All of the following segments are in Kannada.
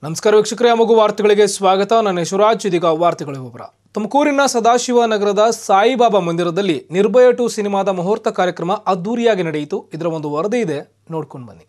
ನಮಸ್ಕಾರ ವೀಕ್ಷಕರೇ ಅಮಗು ವಾರ್ತೆಗಳಿಗೆ ಸ್ವಾಗತ ನಾನು ಯಶವರಾಜ್ ಇದೀಗ ವಾರ್ತೆಗಳ ವಿವರ ತುಮಕೂರಿನ ಸದಾಶಿವ ನಗರದ ಸಾಯಿಬಾಬಾ ಮಂದಿರದಲ್ಲಿ ನಿರ್ಭಯ ಟು ಸಿನಿಮಾದ ಮುಹೂರ್ತ ಕಾರ್ಯಕ್ರಮ ಅದ್ದೂರಿಯಾಗಿ ನಡೆಯಿತು ಇದರ ಒಂದು ವರದಿ ಇದೆ ನೋಡ್ಕೊಂಡು ಬನ್ನಿ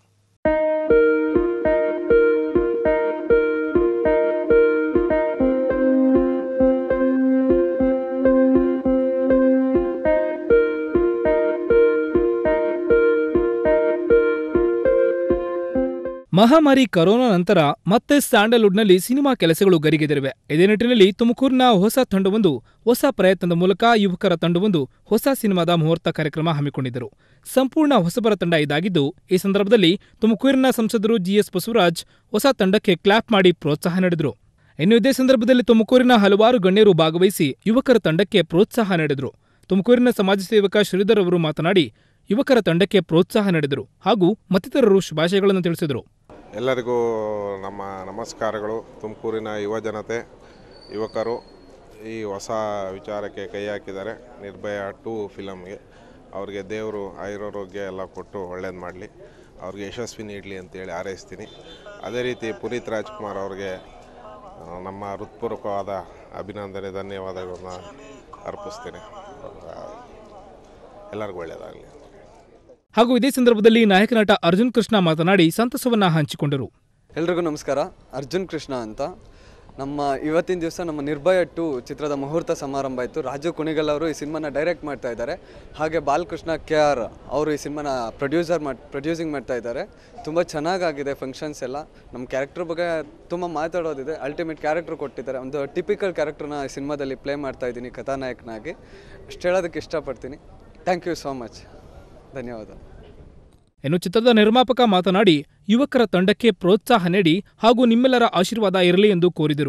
ಮಹಾಮಾರಿ ಕರೋನಾ ನಂತರ ಮತ್ತೆ ಸ್ಯಾಂಡಲ್ವುಡ್ನಲ್ಲಿ ಸಿನಿಮಾ ಕೆಲಸಗಳು ಗರಿಗೆದರಿವೆ ಇದೇ ನಿಟ್ಟಿನಲ್ಲಿ ತುಮಕೂರಿನ ಹೊಸ ತಂಡವೊಂದು ಹೊಸ ಪ್ರಯತ್ನದ ಮೂಲಕ ಯುವಕರ ತಂಡವೊಂದು ಹೊಸ ಸಿನಿಮಾದ ಮುಹೂರ್ತ ಕಾರ್ಯಕ್ರಮ ಹಮ್ಮಿಕೊಂಡಿದ್ದರು ಸಂಪೂರ್ಣ ಹೊಸಬರ ತಂಡ ಇದಾಗಿದ್ದು ಈ ಸಂದರ್ಭದಲ್ಲಿ ತುಮಕೂರಿನ ಸಂಸದರು ಜಿಎಸ್ ಬಸವರಾಜ್ ಹೊಸ ತಂಡಕ್ಕೆ ಕ್ಲಾಪ್ ಮಾಡಿ ಪ್ರೋತ್ಸಾಹ ನೀಡಿದರು ಇನ್ನು ಇದೇ ಸಂದರ್ಭದಲ್ಲಿ ತುಮಕೂರಿನ ಹಲವಾರು ಗಣ್ಯರು ಭಾಗವಹಿಸಿ ಯುವಕರ ತಂಡಕ್ಕೆ ಪ್ರೋತ್ಸಾಹ ನೀಡಿದರು ತುಮಕೂರಿನ ಸಮಾಜ ಸೇವಕ ಶ್ರೀಧರ್ ಅವರು ಮಾತನಾಡಿ ಯುವಕರ ತಂಡಕ್ಕೆ ಪ್ರೋತ್ಸಾಹ ನೀಡಿದರು ಹಾಗೂ ಮತ್ತಿತರರು ಶುಭಾಶಯಗಳನ್ನು ತಿಳಿಸಿದರು ಎಲ್ಲರಿಗೂ ನಮ್ಮ ನಮಸ್ಕಾರಗಳು ತುಮಕೂರಿನ ಯುವ ಜನತೆ ಯುವಕರು ಈ ಹೊಸ ವಿಚಾರಕ್ಕೆ ಕೈ ಹಾಕಿದ್ದಾರೆ ನಿರ್ಭಯ ಟೂ ಫಿಲಮ್ಗೆ ಅವ್ರಿಗೆ ದೇವರು ಆಯುರಾರೋಗ್ಯ ಎಲ್ಲ ಕೊಟ್ಟು ಒಳ್ಳೇದು ಮಾಡಲಿ ಅವ್ರಿಗೆ ಯಶಸ್ವಿ ನೀಡಲಿ ಅಂತೇಳಿ ಹಾರೈಸ್ತೀನಿ ಅದೇ ರೀತಿ ಪುನೀತ್ ರಾಜ್ಕುಮಾರ್ ಅವ್ರಿಗೆ ಆ, ನಮ್ಮ ಹೃತ್ಪೂರ್ವಕವಾದ ಅಭಿನಂದನೆ ಧನ್ಯವಾದಗಳನ್ನ ಅರ್ಪಿಸ್ತೀನಿ ಆ, ಎಲ್ಲರಿಗೂ ಒಳ್ಳೆಯದಾಗಲಿ ಹಾಗೂ ಇದೇ ಸಂದರ್ಭದಲ್ಲಿ ನಾಯಕ ನಟ ಅರ್ಜುನ್ ಕೃಷ್ಣ ಮಾತನಾಡಿ ಸಂತಸವನ್ನ ಹಂಚಿಕೊಂಡರು ಎಲ್ರಿಗೂ ನಮಸ್ಕಾರ ಅರ್ಜುನ್ ಕೃಷ್ಣ ಅಂತ ನಮ್ಮ ಇವತ್ತಿನ ದಿವಸ ನಮ್ಮ ನಿರ್ಭಯ ಟು ಚಿತ್ರದ ಮುಹೂರ್ತ ಸಮಾರಂಭ ಇತ್ತು ರಾಜು ಕುಣಿಗಲ್ ಅವರು ಈ ಸಿನಿಮಾನ ಡೈರೆಕ್ಟ್ ಮಾಡ್ತಾ ಇದ್ದಾರೆ ಹಾಗೆ ಬಾಲಕೃಷ್ಣ ಕೆ ಆರ್ ಅವರು ಈ ಸಿನಿಮಾನ ಪ್ರೊಡ್ಯೂಸರ್ ಮಾಡಿ ಪ್ರೊಡ್ಯೂಸಿಂಗ್ ಮಾಡ್ತಾ ಇದ್ದಾರೆ ತುಂಬ ಚೆನ್ನಾಗಾಗಿದೆ ಫಂಕ್ಷನ್ಸ್ ಎಲ್ಲ ನಮ್ಮ ಕ್ಯಾರೆಕ್ಟರ್ ಬಗ್ಗೆ ತುಂಬ ಮಾತಾಡೋದಿದೆ ಅಲ್ಟಿಮೇಟ್ ಕ್ಯಾರೆಕ್ಟರ್ ಕೊಟ್ಟಿದ್ದಾರೆ ಒಂದು ಟಿಪಿಕಲ್ ಕ್ಯಾರೆಕ್ಟರ್ನ ಈ ಸಿನಿಮಾದಲ್ಲಿ ಪ್ಲೇ ಮಾಡ್ತಾ ಇದ್ದೀನಿ ಕಥಾನಾಯಕನಾಗಿ ಅಷ್ಟು ಹೇಳೋದಕ್ಕೆ ಇಷ್ಟಪಡ್ತೀನಿ ಥ್ಯಾಂಕ್ ಯು ಸೋ ಮಚ್ ಧನ್ಯವಾದ ಇನ್ನು ಚಿತ್ರದ ನಿರ್ಮಾಪಕ ಮಾತನಾಡಿ ಯುವಕರ ತಂಡಕ್ಕೆ ಪ್ರೋತ್ಸಾಹ ನೀಡಿ ಹಾಗೂ ನಿಮ್ಮೆಲ್ಲರ ಆಶೀರ್ವಾದ ಇರಲಿ ಎಂದು ಕೋರಿದರು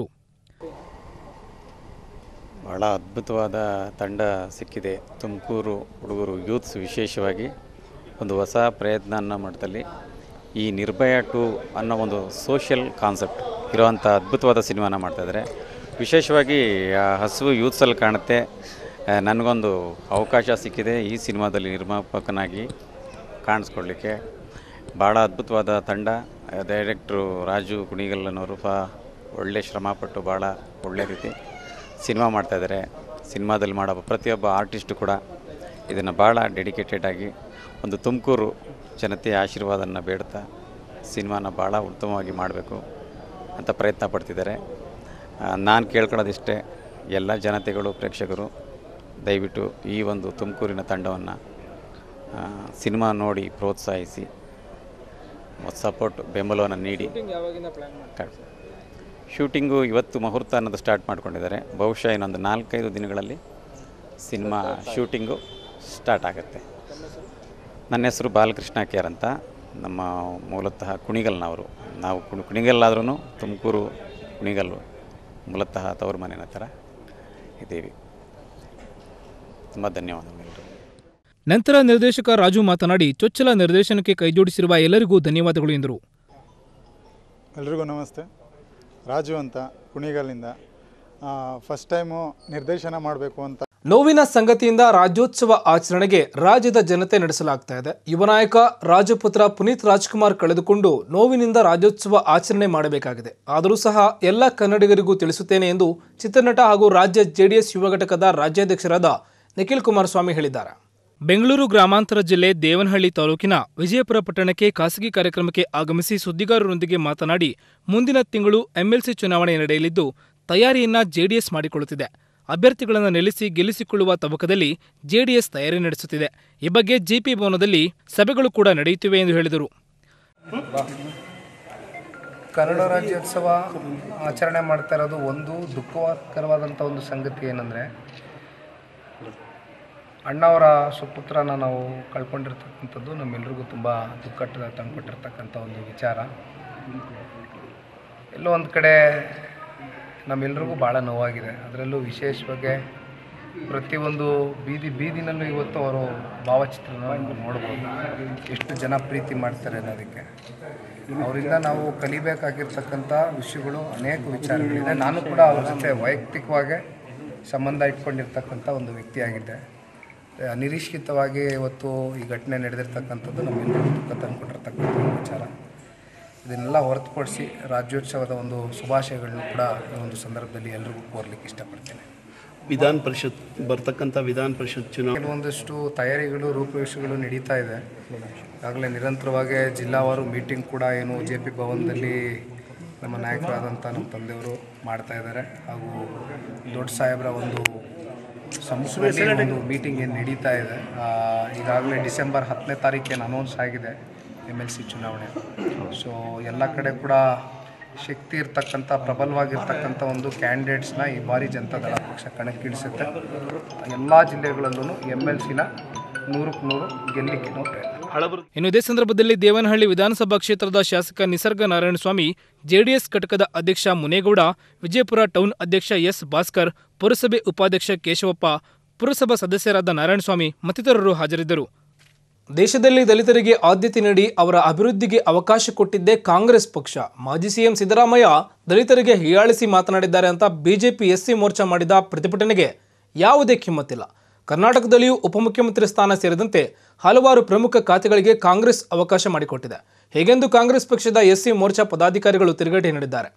ಭಾಳ ಅದ್ಭುತವಾದ ತಂಡ ಸಿಕ್ಕಿದೆ ತುಮಕೂರು ಹುಡುಗರು ಯೂತ್ಸ್ ವಿಶೇಷವಾಗಿ ಒಂದು ಹೊಸ ಪ್ರಯತ್ನನ ಮಟ್ಟದಲ್ಲಿ ಈ ನಿರ್ಭಯ ಟು ಅನ್ನೋ ಒಂದು ಸೋಷಿಯಲ್ ಕಾನ್ಸೆಪ್ಟ್ ಇರೋವಂಥ ಅದ್ಭುತವಾದ ಸಿನಿಮಾನ ಮಾಡ್ತಾಯಿದ್ದಾರೆ ವಿಶೇಷವಾಗಿ ಆ ಹಸಿವು ಯೂತ್ಸಲ್ಲಿ ಕಾಣುತ್ತೆ ಆ, ನನಗೊಂದು ಅವಕಾಶ ಸಿಕ್ಕಿದೆ ಈ ಸಿನಿಮಾದಲ್ಲಿ ನಿರ್ಮಾಪಕನಾಗಿ ಕಾಣಿಸ್ಕೊಡ್ಲಿಕ್ಕೆ ಭಾಳ ಅದ್ಭುತವಾದ ತಂಡ ಡೈರೆಕ್ಟ್ರು ರಾಜು ಕುಣಿಗಲ್ಲನವರು ಪ ಒಳ್ಳೆ ಶ್ರಮಪಟ್ಟು ಭಾಳ ಒಳ್ಳೆ ರೀತಿ ಸಿನಿಮಾ ಮಾಡ್ತಾಯಿದ್ದಾರೆ ಸಿನಿಮಾದಲ್ಲಿ ಮಾಡೋ ಪ್ರತಿಯೊಬ್ಬ ಆರ್ಟಿಸ್ಟು ಕೂಡ ಇದನ್ನು ಭಾಳ ಡೆಡಿಕೇಟೆಡ್ ಆಗಿ ಒಂದು ತುಮಕೂರು ಜನತೆಯ ಆಶೀರ್ವಾದನ ಬೇಡ್ತಾ ಸಿನಿಮಾನ ಭಾಳ ಉತ್ತಮವಾಗಿ ಮಾಡಬೇಕು ಅಂತ ಪ್ರಯತ್ನ ಪಡ್ತಿದ್ದಾರೆ ನಾನು ಕೇಳ್ಕೊಳ್ಳೋದಿಷ್ಟೇ ಎಲ್ಲ ಜನತೆಗಳು ಪ್ರೇಕ್ಷಕರು ದಯವಿಟ್ಟು ಈ ಒಂದು ತುಮಕೂರಿನ ತಂಡವನ್ನು ಸಿನಿಮಾ ನೋಡಿ ಪ್ರೋತ್ಸಾಹಿಸಿ ಸಪೋರ್ಟ್ ಬೆಂಬಲವನ್ನು ನೀಡಿ ಶೂಟಿಂಗು ಇವತ್ತು ಮುಹೂರ್ತ ಅನ್ನೋದು ಸ್ಟಾರ್ಟ್ ಮಾಡ್ಕೊಂಡಿದ್ದಾರೆ ಬಹುಶಃ ಇನ್ನೊಂದು ನಾಲ್ಕೈದು ದಿನಗಳಲ್ಲಿ ಸಿನಿಮಾ ಶೂಟಿಂಗು ಸ್ಟಾರ್ಟ್ ಆಗುತ್ತೆ ನನ್ನ ಹೆಸರು ಬಾಲಕೃಷ್ಣ ಕೇರ್ ಅಂತ ನಮ್ಮ ಮೂಲತಃ ಕುಣಿಗಲ್ನವರು ನಾವು ಕುಣಿ ಕುಣಿಗಲ್ಲಾದ್ರೂ ತುಮಕೂರು ಕುಣಿಗಲ್ಲು ಮೂಲತಃ ತವರು ಮನೆಯ ಥರ ಇದ್ದೀವಿ ತುಂಬ ಧನ್ಯವಾದಗಳು ಎಲ್ರಿಗೂ. ನಂತರ ನಿರ್ದೇಶಕ ರಾಜು ಮಾತನಾಡಿ ಚೊಚ್ಚಲ ನಿರ್ದೇಶನಕ್ಕೆ ಕೈಜೋಡಿಸಿರುವ ಎಲ್ಲರಿಗೂ ಧನ್ಯವಾದಗಳು ಎಂದರು ಎಲ್ರಿಗೂ ನಮಸ್ತೆ ರಾಜು ಅಂತ ಕುಣಿಗಲ್ಲಿಂದ ಫಸ್ಟ್ ಟೈಮು ನಿರ್ದೇಶನ ಮಾಡಬೇಕು ಅಂತ ನೋವಿನ ಸಂಗತಿಯಿಂದ ರಾಜ್ಯೋತ್ಸವ ಆಚರಣೆಗೆ ರಾಜ್ಯದ ಜನತೆ ನಡೆಸಲಾಗ್ತಾ ಇದೆ ಯುವ ನಾಯಕ ರಾಜಪುತ್ರ ಪುನೀತ್ ರಾಜ್ಕುಮಾರ್ ಕಳೆದುಕೊಂಡು ನೋವಿನಿಂದ ರಾಜ್ಯೋತ್ಸವ ಆಚರಣೆ ಮಾಡಬೇಕಾಗಿದೆ ಆದರೂ ಸಹ ಎಲ್ಲ ಕನ್ನಡಿಗರಿಗೂ ತಿಳಿಸುತ್ತೇನೆ ಎಂದು ಚಿತ್ರನಟ ಹಾಗೂ ರಾಜ್ಯ ಜೆಡಿಎಸ್ ಯುವ ಘಟಕದ ರಾಜ್ಯಾಧ್ಯಕ್ಷರಾದ ನಿಖಿಲ್ ಕುಮಾರಸ್ವಾಮಿ ಹೇಳಿದ್ದಾರೆ ಬೆಂಗಳೂರು ಗ್ರಾಮಾಂತರ ಜಿಲ್ಲೆ ದೇವನಹಳ್ಳಿ ತಾಲೂಕಿನ ವಿಜಯಪುರ ಪಟ್ಟಣಕ್ಕೆ ಖಾಸಗಿ ಕಾರ್ಯಕ್ರಮಕ್ಕೆ ಆಗಮಿಸಿ ಸುದ್ದಿಗಾರರೊಂದಿಗೆ ಮಾತನಾಡಿ ಮುಂದಿನ ತಿಂಗಳು ಎಂಎಲ್ಸಿ ಚುನಾವಣೆ ನಡೆಯಲಿದ್ದು ತಯಾರಿಯನ್ನ ಜೆಡಿಎಸ್ ಮಾಡಿಕೊಳ್ಳುತ್ತಿದೆ ಅಭ್ಯರ್ಥಿಗಳನ್ನು ನಿಲ್ಲಿಸಿ ಗೆಲ್ಲಿಸಿಕೊಳ್ಳುವ ತವಕದಲ್ಲಿ ಜೆಡಿಎಸ್ ತಯಾರಿ ನಡೆಸುತ್ತಿದೆ ಈ ಬಗ್ಗೆ ಜೆಪಿ ಭವನದಲ್ಲಿ ಸಭೆಗಳು ಕೂಡ ನಡೆಯುತ್ತಿವೆ ಎಂದು ಹೇಳಿದರು ಕನ್ನಡ ರಾಜ್ಯೋತ್ಸವ ಆಚರಣೆ ಮಾಡ್ತಾ ಇರೋದು ಒಂದು ದುಃಖಕರವಾದಂಥ ಒಂದು ಸಂಗತಿ ಏನಂದರೆ ಅಣ್ಣವರ ಸುಪುತ್ರನ ನಾವು ಕಳ್ಕೊಂಡಿರ್ತಕ್ಕಂಥದ್ದು ನಮ್ಮೆಲ್ರಿಗೂ ತುಂಬ ದುಃಖ ತಂದುಕೊಟ್ಟಿರ್ತಕ್ಕಂಥ ಒಂದು ವಿಚಾರ ಎಲ್ಲೋ ಒಂದು ಕಡೆ ನಮ್ಮೆಲ್ರಿಗೂ ಭಾಳ ನೋವಾಗಿದೆ ಅದರಲ್ಲೂ ವಿಶೇಷವಾಗಿ ಪ್ರತಿಯೊಂದು ಬೀದಿ ಬೀದಿನಲ್ಲೂ ಇವತ್ತು ಅವರು ಭಾವಚಿತ್ರನ ನಾವು ನೋಡ್ಬೋದು ಎಷ್ಟು ಜನ ಪ್ರೀತಿ ಮಾಡ್ತಾರೆ ಅನ್ನೋದಕ್ಕೆ ಅವರಿಂದ ನಾವು ಕಲಿಬೇಕಾಗಿರ್ತಕ್ಕಂಥ ವಿಷಯಗಳು ಅನೇಕ ವಿಚಾರಗಳಿದೆ ನಾನು ಕೂಡ ಅವ್ರ ಜೊತೆ ವೈಯಕ್ತಿಕವಾಗಿ ಸಂಬಂಧ ಇಟ್ಕೊಂಡಿರ್ತಕ್ಕಂಥ ಒಂದು ವ್ಯಕ್ತಿಯಾಗಿದ್ದೆ ಅನಿರೀಕ್ಷಿತವಾಗಿ ಇವತ್ತು ಈ ಘಟನೆ ನಡೆದಿರ್ತಕ್ಕಂಥದ್ದು ನಮ್ಮೆಲ್ಲರಿಗೂ ದುಃಖ ತಂದುಕೊಟ್ಟಿರ್ತಕ್ಕಂಥ ಒಂದು ವಿಚಾರ ಇದನ್ನೆಲ್ಲ ಹೊರತುಪಡಿಸಿ ರಾಜ್ಯೋತ್ಸವದ ಒಂದು ಶುಭಾಶಯಗಳನ್ನು ಕೂಡ ಈ ಒಂದು ಸಂದರ್ಭದಲ್ಲಿ ಎಲ್ರಿಗೂ ಕೋರ್ಲಿಕ್ಕೆ ಇಷ್ಟಪಡ್ತೇನೆ ವಿಧಾನ ಪರಿಷತ್ ಬರ್ತಕ್ಕಂಥ ವಿಧಾನ ಪರಿಷತ್ ಚುನಾವಣೆ ಕೆಲವೊಂದಷ್ಟು ತಯಾರಿಗಳು ರೂಪುರೇಷೆಗಳು ನಡೀತಾ ಇದೆ ಈಗಾಗಲೇ ನಿರಂತರವಾಗಿ ಜಿಲ್ಲಾವಾರು ಮೀಟಿಂಗ್ ಕೂಡ ಏನು ಜೆ ಪಿ ಭವನದಲ್ಲಿ ನಮ್ಮ ನಾಯಕರಾದಂಥ ನಮ್ಮ ತಂದೆಯವರು ಮಾಡ್ತಾ ಇದ್ದಾರೆ ಹಾಗೂ ದೊಡ್ಡ ಸಾಹೇಬರ ಒಂದು ಸಮ್ಮುಖದಲ್ಲಿ ಒಂದು ಮೀಟಿಂಗ್ ಏನು ನಡೀತಾ ಇದೆ ಆ, ಈಗಾಗಲೇ ಡಿಸೆಂಬರ್ ಹತ್ತನೇ ತಾರೀಕೇನು ಅನೌನ್ಸ್ ಆಗಿದೆ ಎಮ್ ಎಲ್ ಸಿ ಚುನಾವಣೆ ಸೊ ಎಲ್ಲ ಕಡೆ ಕೂಡ ಶಕ್ತಿ ಇರ್ತಕ್ಕಂಥ ಪ್ರಬಲವಾಗಿರ್ತಕ್ಕಂಥ ಒಂದು ಕ್ಯಾಂಡಿಡೇಟ್ಸ್ನ ಈ ಬಾರಿ ಜನತಾದಳ ಪಕ್ಷ ಕಣಕ್ಕಿಳಿಸುತ್ತೆ ಎಲ್ಲ ಜಿಲ್ಲೆಗಳಲ್ಲೂ ಎಮ್ ಎಲ್ ಸಿನ ನೂರಕ್ಕೆ ನೂರು ಗೆಲ್ಲಲಿಕ್ಕೆ ನಾವು ಪ್ರಯತ್ನ ಇನ್ನು ಇದೇ ಸಂದರ್ಭದಲ್ಲಿ ದೇವನಹಳ್ಳಿ ವಿಧಾನಸಭಾ ಕ್ಷೇತ್ರದ ಶಾಸಕ ನಿಸರ್ಗ ನಾರಾಯಣಸ್ವಾಮಿ ಜೆಡಿಎಸ್ ಘಟಕದ ಅಧ್ಯಕ್ಷ ಮುನೇಗೌಡ ವಿಜಯಪುರ ಟೌನ್ ಅಧ್ಯಕ್ಷ ಎಸ್ ಭಾಸ್ಕರ್ ಪುರಸಭೆ ಉಪಾಧ್ಯಕ್ಷ ಕೇಶವಪ್ಪ ಪುರಸಭಾ ಸದಸ್ಯರಾದ ನಾರಾಯಣಸ್ವಾಮಿ ಮತ್ತಿತರರು ಹಾಜರಿದ್ದರು ದೇಶದಲ್ಲಿ ದಲಿತರಿಗೆ ಆದ್ಯತೆ ನೀಡಿ ಅವರ ಅಭಿವೃದ್ಧಿಗೆ ಅವಕಾಶ ಕೊಟ್ಟಿದ್ದೇ ಕಾಂಗ್ರೆಸ್ ಪಕ್ಷ ಮಾಜಿ ಸಿಎಂ ಸಿದ್ದರಾಮಯ್ಯ ದಲಿತರಿಗೆ ಹೀಯಾಳಿಸಿ ಮಾತನಾಡಿದ್ದಾರೆ ಅಂತ ಬಿಜೆಪಿ ಎಸ್ಸಿ ಮೋರ್ಚಾ ಮಾಡಿದ ಪ್ರತಿಭಟನೆಗೆ ಯಾವುದೇ ಕಿಮ್ಮತ್ತಿಲ್ಲ ಕರ್ನಾಟಕದಲ್ಲಿಯೂ ಉಪಮುಖ್ಯಮಂತ್ರಿ ಸ್ಥಾನ ಸೇರಿದಂತೆ ಹಲವಾರು ಪ್ರಮುಖ ಖಾತೆಗಳಿಗೆ ಕಾಂಗ್ರೆಸ್ ಅವಕಾಶ ಮಾಡಿಕೊಟ್ಟಿದೆ ಹೀಗೆಂದು ಕಾಂಗ್ರೆಸ್ ಪಕ್ಷದ ಎಸ್ಸಿ ಮೋರ್ಚಾ ಪದಾಧಿಕಾರಿಗಳು ತಿರುಗೇಟು ನೀಡಿದ್ದಾರೆ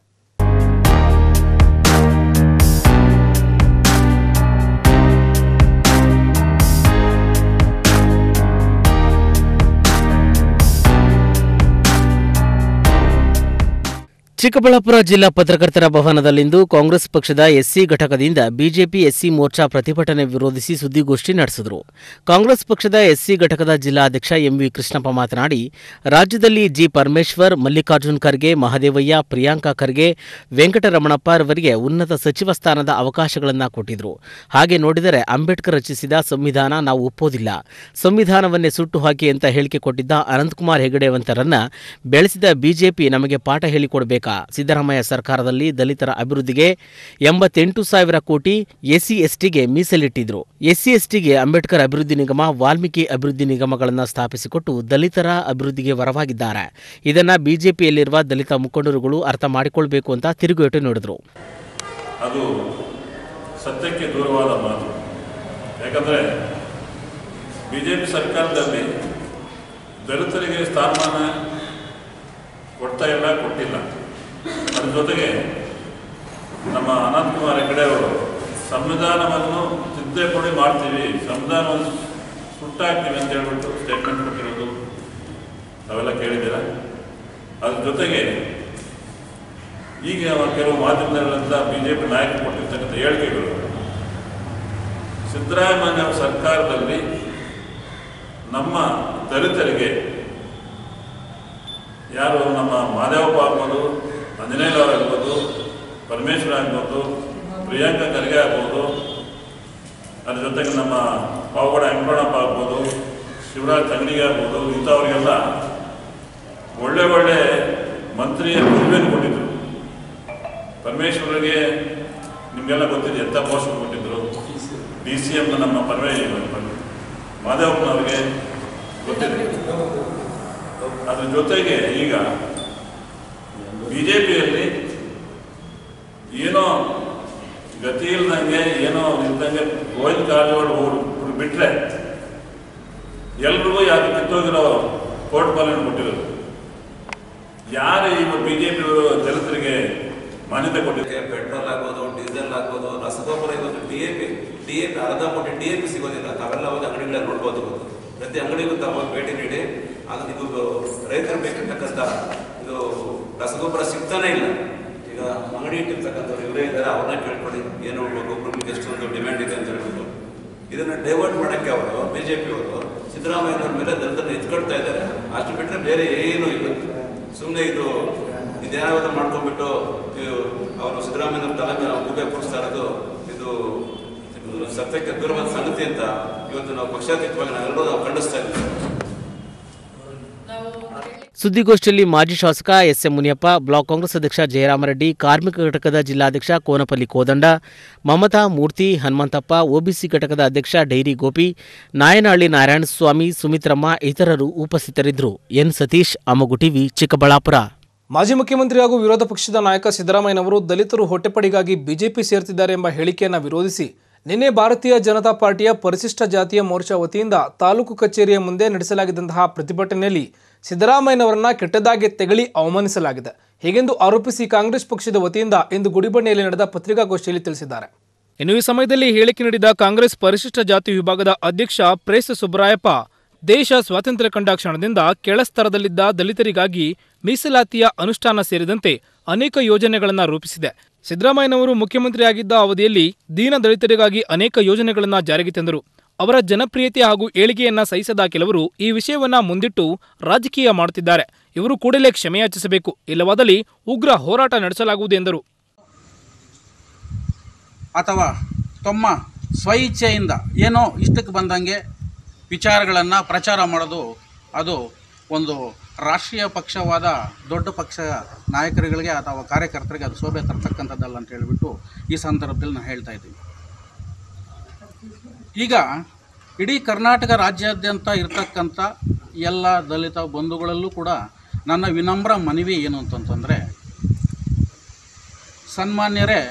ಚಿಕ್ಕಬಳ್ಳಾಪುರ ಜಿಲ್ಲಾ ಪತ್ರಕರ್ತರ ಭವನದಲ್ಲಿಂದು ಕಾಂಗ್ರೆಸ್ ಪಕ್ಷದ ಎಸ್ಸಿ ಘಟಕದಿಂದ ಬಿಜೆಪಿ ಎಸ್ಸಿ ಮೋರ್ಚಾ ಪ್ರತಿಭಟನೆ ವಿರೋಧಿಸಿ ಸುದ್ದಿಗೋಷ್ಠಿ ನಡೆಸಿದರು ಕಾಂಗ್ರೆಸ್ ಪಕ್ಷದ ಎಸ್ಸಿ ಘಟಕದ ಜಿಲ್ಲಾಧ್ಯಕ್ಷ ಎಂವಿ ಕೃಷ್ಣಪ್ಪ ಮಾತನಾಡಿ ರಾಜ್ಯದಲ್ಲಿ ಜಿ ಪರಮೇಶ್ವರ್ ಮಲ್ಲಿಕಾರ್ಜುನ್ ಖರ್ಗೆ ಮಹದೇವಯ್ಯ ಪ್ರಿಯಾಂಕಾ ಖರ್ಗೆ ವೆಂಕಟರಮಣಪ್ಪ ರವರಿಗೆ ಉನ್ನತ ಸಚಿವ ಸ್ಥಾನದ ಅವಕಾಶಗಳನ್ನು ಕೊಟ್ಟಿದ್ರು ಹಾಗೆ ನೋಡಿದರೆ ಅಂಬೇಡ್ಕರ್ ರಚಿಸಿದ ಸಂವಿಧಾನ ನಾವು ಒಪ್ಪೋದಿಲ್ಲ ಸಂವಿಧಾನವನ್ನೇ ಸುಟ್ಟು ಹಾಕಿ ಅಂತ ಹೇಳಿಕೆ ಕೊಟ್ಟಿದ್ದ ಅನಂತಕುಮಾರ್ ಹೆಗಡೆವಂತರನ್ನ ಬೆಳೆಸಿದ ಬಿಜೆಪಿ ನಮಗೆ ಪಾಠ ಹೇಳಿಕೊಡಬೇಕಾ ಸಿದ್ದರಾಮಯ್ಯ ಸರ್ಕಾರದಲ್ಲಿ ದಲಿತರ ಅಭಿವೃದ್ಧಿಗೆ ಎಂಬತ್ತೆಂಟು ಸಾವಿರ ಕೋಟಿ ಎಸ್ಸಿ ಎಸ್ಟಿಗೆ ಮೀಸಲಿಟ್ಟಿದ್ರು ಎಸ್ಸಿ ಎಸ್ಟಿಗೆ ಅಂಬೇಡ್ಕರ್ ಅಭಿವೃದ್ಧಿ ನಿಗಮ ವಾಲ್ಮೀಕಿ ಅಭಿವೃದ್ಧಿ ನಿಗಮಗಳನ್ನು ಸ್ಥಾಪಿಸಿಕೊಟ್ಟು ದಲಿತರ ಅಭಿವೃದ್ಧಿಗೆ ವರವಾಗಿದ್ದಾರೆ ಇದನ್ನ ಬಿಜೆಪಿಯಲ್ಲಿರುವ ದಲಿತ ಮುಖಂಡರುಗಳು ಅರ್ಥ ಮಾಡಿಕೊಳ್ಬೇಕು ಅಂತ ತಿರುಗೇಟು ನೀಡಿದ್ರು ಅದು ಸತ್ಯಕ್ಕೆ ದೂರವಾದ ಮಾತು ಯಾಕಂದರೆ ಬಿ ಜೆ ಪಿ ಸರ್ಕಾರದಲ್ಲಿ ದಲಿತರಿಗೆ ಸ್ಥಾನಮಾನ ಕೊಡ್ತಾ ಇಲ್ಲ ಕೊಟ್ಟಿಲ್ಲ ಅದ್ರ ಜೊತೆಗೆ ನಮ್ಮ ಅನಂತಕುಮಾರ್ ಹೆಗಡೆ ಅವರು ಸಂವಿಧಾನವನ್ನು ತಿದ್ದುಪಡಿ ಮಾಡ್ತೀವಿ ಸಂವಿಧಾನವನ್ನು ಸುಟ್ಟಾಕ್ತೀವಿ ಅಂತ ಹೇಳ್ಬಿಟ್ಟು ಸ್ಟೇಟ್ಮೆಂಟ್ ಕೊಟ್ಟಿರೋದು ನಾವೆಲ್ಲ ಕೇಳಿದ್ದೀರಾ ಅದ್ರ ಜೊತೆಗೆ ಈಗ ಕೆಲವು ಮಾಧ್ಯಮಗಳಿಂದ ಬಿ ಜೆ ಪಿ ನಾಯಕರು ಕೊಟ್ಟಿರ್ತಕ್ಕಂಥ ಹೇಳಿಕೆಗಳು ಸಿದ್ದರಾಮಯ್ಯ ಅವರ ಸರ್ಕಾರದಲ್ಲಿ ನಮ್ಮ ದಲಿತರಿಗೆ ಯಾರು ನಮ್ಮ ಮಾದೇವಪ್ಪ ಆಗ್ಬೋದು ಅಂಜನೇಯಲವ್ರು ಆಗ್ಬೋದು ಪರಮೇಶ್ವರ ಆಗ್ಬೋದು ಪ್ರಿಯಾಂಕಾ ಖರ್ಗೆ ಆಗ್ಬೋದು ಅದ್ರ ಜೊತೆಗೆ ನಮ್ಮ ಪಾವಗಡ ವೆಂಕಟರಮಣಪ್ಪ ಆಗ್ಬೋದು ಶಿವರಾಜ್ ತಂಗಡಿಗೆ ಆಗ್ಬೋದು ಇಂಥವ್ರಿಗೆಲ್ಲ ಒಳ್ಳೆ ಒಳ್ಳೆ ಮಂತ್ರಿಯ ಹುದ್ದೆಯನ್ನು ಕೊಟ್ಟಿದ್ರು ಪರಮೇಶ್ವರಿಗೆ ನಿಮಗೆಲ್ಲ ಗೊತ್ತಿದೆ ಎಂಥ ಪೋಸ್ಟ್ ಕೊಟ್ಟಿದ್ರು ಡಿ ಸಿ ಎಮ್ನ ನಮ್ಮ ಪರಮೇ ಮಾದೇವಪ್ಪನವ್ರಿಗೆ ಗೊತ್ತಿದೆ ಅದ್ರ ಜೊತೆಗೆ ಈಗ ಬಿ ಜೆ ಪಿಯಲ್ಲಿ ಏನೋ ಗತಿ ಇಲ್ದಂಗೆ ಏನೋ ಇಲ್ದಂಗೆ ಗೋವಿಂದ ಕಾರಜೋಳ ಅವರು ಬಿಟ್ಟರೆ ಎಲ್ರಿಗೂ ಯಾರು ಕಿತ್ತೋಗಿರೋ ಕೋರ್ಟ್ ಪಾಲನೆ ಕೊಟ್ಟಿರೋದು ಯಾರು ಈಗ ಬಿ ಜೆ ಪಿಯವರು ದಲಿತರಿಗೆ ಮಾನ್ಯತೆ ಕೊಟ್ಟಿದ್ದಾರೆ ಪೆಟ್ರೋಲ್ ಆಗ್ಬೋದು ಡೀಸೆಲ್ ಆಗ್ಬೋದು ರಸಗೊಬ್ಬರ ಇವತ್ತು D A P D A P ಅರ್ಧ ಮೂಟೆ ಡಿ ಎ ಪಿ ಸಿಗೋದಿಲ್ಲ ತಾವೆಲ್ಲ ಹೋಗಿ ಅಂಗಡಿಗಳಲ್ಲಿ ನೋಡ್ಬೋದು ಪ್ರತಿ ಅಂಗಡಿಗೂ ತಾವು ಹೋಗಿ ಭೇಟಿ ನೀಡಿ ಆಗ ಇದು ರೈತರು ಬೇಕಿರ್ತಕ್ಕಂಥ ಇದು ರಸಗೊಬ್ಬರ ಸಿಗ್ತಾನೆ ಇಲ್ಲ ಈಗ ಅಂಗಡಿ ಇಟ್ಟಿರ್ತಕ್ಕಂಥವ್ರು ಇವರೇ ಇದ್ದಾರೆ ಅವ್ರನ್ನ ಕೇಳ್ಕೊಳ್ಳಿ ಏನು ಗೊಬ್ಬರಕ್ಕೆ ಎಷ್ಟೊಂದು ಡಿಮ್ಯಾಂಡ್ ಇದೆ ಅಂತ ಹೇಳ್ಬಿಟ್ಟು ಇದನ್ನು ಡೈವರ್ಟ್ ಮಾಡೋಕ್ಕೆ ಅವರು ಬಿ ಜೆ ಪಿ ಅವರು ಸಿದ್ದರಾಮಯ್ಯನವ್ರ ಮೇಲೆ ದಲಿತರನ್ನ ಎತ್ಕೊಳ್ತಾ ಇದ್ದಾರೆ ಅಷ್ಟು ಬಿಟ್ಟರೆ ಬೇರೆ ಏನೂ ಇಲ್ಲ ಸುಮ್ಮನೆ ಇದು ಇದ್ಯಾವುದೋ ಮಾಡ್ಕೊಂಡ್ಬಿಟ್ಟು ಅವರು ಸಿದ್ದರಾಮಯ್ಯನವ್ರ ತಲೆ ಮೇಲೆ ಗೂಬೆ ಕೂರಿಸ್ತಾ ಇರೋದು ಇದು ಇದು ಸತ್ಯಕ್ಕೆ ದೂರವಾದ ಸಂಗತಿ ಅಂತ ಇವತ್ತು ನಾವು ಪಕ್ಷಾತೀತವಾಗಿ ನಾವೆಲ್ಲರೂ ನಾವು ಖಂಡಿಸ್ತಾ ಇದ್ದೀವಿ ಸುದ್ದಿಗೋಷ್ಠಿಯಲ್ಲಿ ಮಾಜಿ ಶಾಸಕ S M Muniyappa block Congress ಅಧ್ಯಕ್ಷ ಜಯರಾಮರೆಡ್ಡಿ ಕಾರ್ಮಿಕ ಘಟಕದ ಜಿಲ್ಲಾಧ್ಯಕ್ಷ ಕೋನಪಲ್ಲಿ ಕೋದಂಡ ಮಮತಾ ಮೂರ್ತಿ ಹನುಮಂತಪ್ಪ ಒಬಿಸಿ ಘಟಕದ ಅಧ್ಯಕ್ಷ ಡೈರಿ ಗೋಪಿ ನಾಯನಹಳ್ಳಿ ನಾರಾಯಣಸ್ವಾಮಿ ಸುಮಿತ್ರಮ್ಮ ಇತರರು ಉಪಸ್ಥಿತರಿದ್ದರು ಎನ್ ಸತೀಶ್ ಅಮಗು ಟಿವಿ ಚಿಕ್ಕಬಳ್ಳಾಪುರ ಮಾಜಿ ಮುಖ್ಯಮಂತ್ರಿ ಹಾಗೂ ವಿರೋಧ ಪಕ್ಷದ ನಾಯಕ ಸಿದ್ದರಾಮಯ್ಯನವರು ದಲಿತರು ಹೊಟ್ಟೆಪಡಿಗಾಗಿ ಬಿಜೆಪಿ ಸೇರ್ತಿದ್ದಾರೆ ಎಂಬ ಹೇಳಿಕೆಯನ್ನು ವಿರೋಧಿಸಿ ನಿನ್ನೆ ಭಾರತೀಯ ಜನತಾ ಪಾರ್ಟಿಯ ಪರಿಶಿಷ್ಟ ಜಾತಿಯ ಮೋರ್ಚಾ ವತಿಯಿಂದ ತಾಲೂಕು ಕಚೇರಿಯ ಮುಂದೆ ನಡೆಸಲಾಗಿದ್ದಂತಹ ಪ್ರತಿಭಟನೆಯಲ್ಲಿ ಸಿದ್ದರಾಮಯ್ಯನವರನ್ನ ಕೆಟ್ಟದಾಗಿ ತೆಗಳಿ ಅವಮಾನಿಸಲಾಗಿದೆ ಹೀಗೆಂದು ಆರೋಪಿಸಿ ಕಾಂಗ್ರೆಸ್ ಪಕ್ಷದ ವತಿಯಿಂದ ಇಂದು ಗುಡಿಬಣ್ಣೆಯಲ್ಲಿ ನಡೆದ ಪತ್ರಿಕಾಗೋಷ್ಠಿಯಲ್ಲಿ ತಿಳಿಸಿದ್ದಾರೆ ಇನ್ನು ಈ ಸಮಯದಲ್ಲಿ ಹೇಳಿಕೆ ನೀಡಿದ ಕಾಂಗ್ರೆಸ್ ಪರಿಶಿಷ್ಟ ಜಾತಿ ವಿಭಾಗದ ಅಧ್ಯಕ್ಷ ಪ್ರೇಸ್ ಸುಬ್ರಾಯಪ್ಪ ದೇಶ ಸ್ವಾತಂತ್ರ್ಯ ಕಂಡ ಕ್ಷಣದಿಂದ ಕೆಳಸ್ತರದಲ್ಲಿದ್ದ ದಲಿತರಿಗಾಗಿ ಮೀಸಲಾತಿಯ ಅನುಷ್ಠಾನ ಸೇರಿದಂತೆ ಅನೇಕ ಯೋಜನೆಗಳನ್ನು ರೂಪಿಸಿದೆ ಸಿದ್ದರಾಮಯ್ಯನವರು ಮುಖ್ಯಮಂತ್ರಿಯಾಗಿದ್ದ ಅವಧಿಯಲ್ಲಿ ದೀನ ದಲಿತರಿಗಾಗಿ ಅನೇಕ ಯೋಜನೆಗಳನ್ನು ಜಾರಿಗೆ ತಂದರು ಅವರ ಜನಪ್ರಿಯತೆ ಹಾಗೂ ಏಳಿಗೆಯನ್ನ ಸಹಿಸದ ಕೆಲವರು ಈ ವಿಷಯವನ್ನ ಮುಂದಿಟ್ಟು ರಾಜಕೀಯ ಮಾಡುತ್ತಿದ್ದಾರೆ ಇವರು ಕೂಡಲೇ ಕ್ಷಮೆಯಾಚಿಸಬೇಕು ಇಲ್ಲವಾದಲ್ಲಿ ಉಗ್ರ ಹೋರಾಟ ನಡೆಸಲಾಗುವುದು ಎಂದರು ಅಥವಾ ತಮ್ಮ ಸ್ವಇಚ್ಛೆಯಿಂದ ಏನೋ ಇಷ್ಟಕ್ಕೆ ಬಂದಂಗೆ ವಿಚಾರಗಳನ್ನು ಪ್ರಚಾರ ಮಾಡೋದು ಅದು ಒಂದು ರಾಷ್ಟ್ರೀಯ ಪಕ್ಷವಾದ ದೊಡ್ಡ ಪಕ್ಷ ನಾಯಕರುಗಳಿಗೆ ಅಥವಾ ಕಾರ್ಯಕರ್ತರಿಗೆ ಅದು ಶೋಭೆ ತರ್ತಕ್ಕಂಥದ್ದಲ್ಲ ಅಂತ ಹೇಳಿಬಿಟ್ಟು ಈ ಸಂದರ್ಭದಲ್ಲಿ ನಾನು ಹೇಳ್ತಾ ಇದ್ದೀನಿ ಈಗ ಇಡೀ ಕರ್ನಾಟಕ ರಾಜ್ಯಾದ್ಯಂತ ಇರತಕ್ಕಂಥ ಎಲ್ಲ ದಲಿತ ಬಂಧುಗಳಲ್ಲೂ ಕೂಡ ನನ್ನ ವಿನಮ್ರ ಮನವಿ ಏನು ಅಂತಂತಂದರೆ ಸನ್ಮಾನ್ಯರೇ